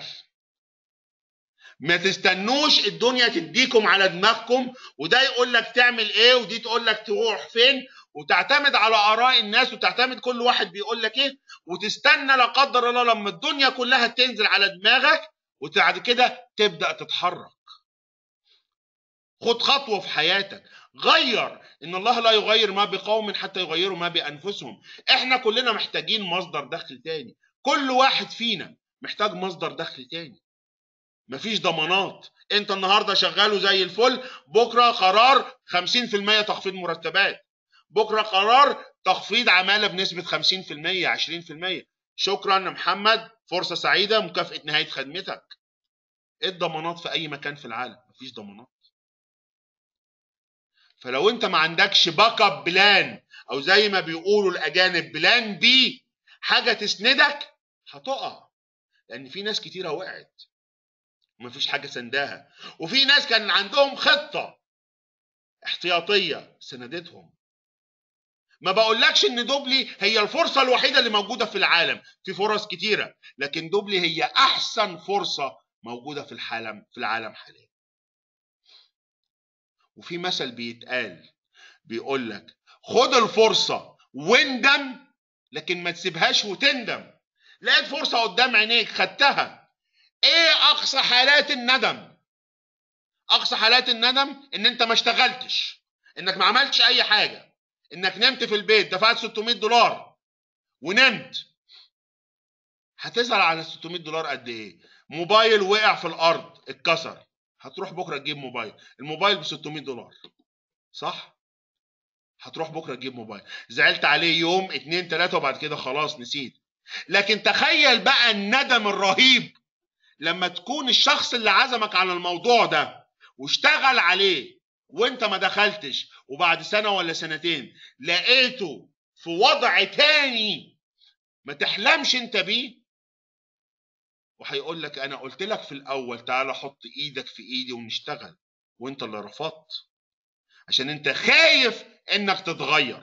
ما تستنوش الدنيا تديكم على دماغكم وده يقول لك تعمل ايه ودي تقول لك تروح فين وتعتمد على اراء الناس وتعتمد كل واحد بيقول لك ايه وتستنى لا قدر الله لما الدنيا كلها تنزل على دماغك وبعد كده تبدا تتحرك خد خطوه في حياتك غير ان الله لا يغير ما بقوم حتى يغيروا ما بانفسهم احنا كلنا محتاجين مصدر دخل تاني كل واحد فينا محتاج مصدر دخل تاني مفيش ضمانات انت النهارده شغال زي الفل بكره قرار 50% تخفيض مرتبات بكره قرار تخفيض عماله بنسبه 50% 20% شكرا يا محمد فرصه سعيده مكافاه نهايه خدمتك ايه الضمانات في اي مكان في العالم مفيش ضمانات فلو انت ما عندكش باك اب بلان او زي ما بيقولوا الاجانب بلان بي حاجه تسندك هتقع لان في ناس كتيره وقعت ومفيش حاجه سنداها وفي ناس كان عندهم خطه احتياطيه سندتهم ما بقولكش ان دوبلي هي الفرصه الوحيده اللي موجوده في العالم في فرص كتيره لكن دوبلي هي احسن فرصه موجوده في العالم في العالم حاليا وفي مثل بيتقال بيقول لك خد الفرصه واندم لكن ما تسيبهاش وتندم لقيت فرصه قدام عينيك خدتها ايه اقصى حالات الندم اقصى حالات الندم ان انت ما اشتغلتش انك ما عملتش اي حاجه انك نمت في البيت دفعت 600 دولار ونمت هتزعل على 600 دولار قد ايه موبايل وقع في الارض اتكسر هتروح بكره تجيب موبايل الموبايل ب 600 دولار صح هتروح بكره تجيب موبايل زعلت عليه يوم اتنين تلاته وبعد كده خلاص نسيت لكن تخيل بقى الندم الرهيب لما تكون الشخص اللي عزمك على الموضوع ده واشتغل عليه وانت ما دخلتش وبعد سنه ولا سنتين لقيته في وضع تاني ما تحلمش انت بيه وهيقول لك انا قلت لك في الاول تعالى حط ايدك في ايدي ونشتغل وانت اللي رفضت عشان انت خايف انك تتغير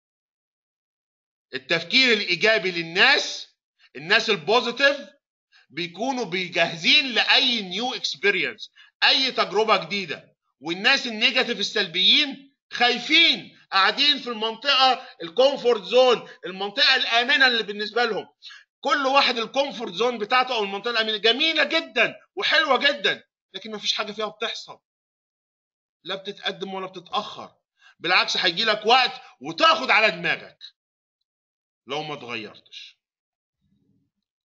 التفكير الايجابي للناس الناس البوزيتيف بيكونوا بيجهزين لاي نيو اكسبيرينس اي تجربه جديده والناس النيجاتيف السلبيين خايفين قاعدين في المنطقه الكومفورت زون المنطقه الامنه اللي بالنسبه لهم كل واحد الكومفورت زون بتاعته او المنطقه الامنه جميله جدا وحلوه جدا لكن ما فيش حاجه فيها بتحصل لا بتتقدم ولا بتتاخر بالعكس هيجي لك وقت وتاخد على دماغك لو ما اتغيرتش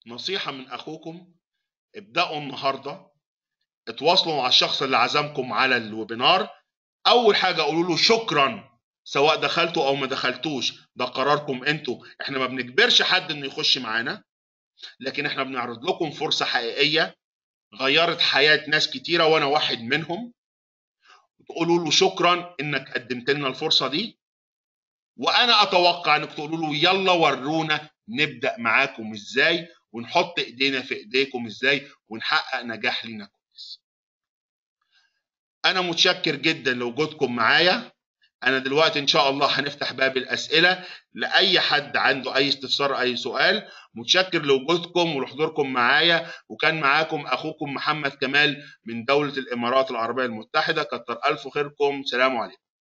نصيحة من أخوكم ابدأوا النهاردة اتواصلوا مع الشخص اللي عزمكم على الويبينار أول حاجة قولوا له شكرا سواء دخلتوا أو ما دخلتوش ده قراركم انتوا احنا ما بنجبرش حد انه يخش معانا لكن احنا بنعرض لكم فرصة حقيقية غيرت حياة ناس كتيرة وأنا واحد منهم تقولوا له شكرا انك قدمت لنا الفرصة دي وانا اتوقع انك تقولوا له يلا ورونا نبدا معاكم ازاي ونحط ايدينا في ايديكم ازاي ونحقق نجاح لينا كويس انا متشكر جدا لوجودكم معايا انا دلوقتي ان شاء الله هنفتح باب الاسئله لاي حد عنده اي استفسار اي سؤال متشكر لوجودكم ولحضوركم معايا وكان معاكم اخوكم محمد كمال من دوله الامارات العربيه المتحده كتر الف خيركم سلام عليكم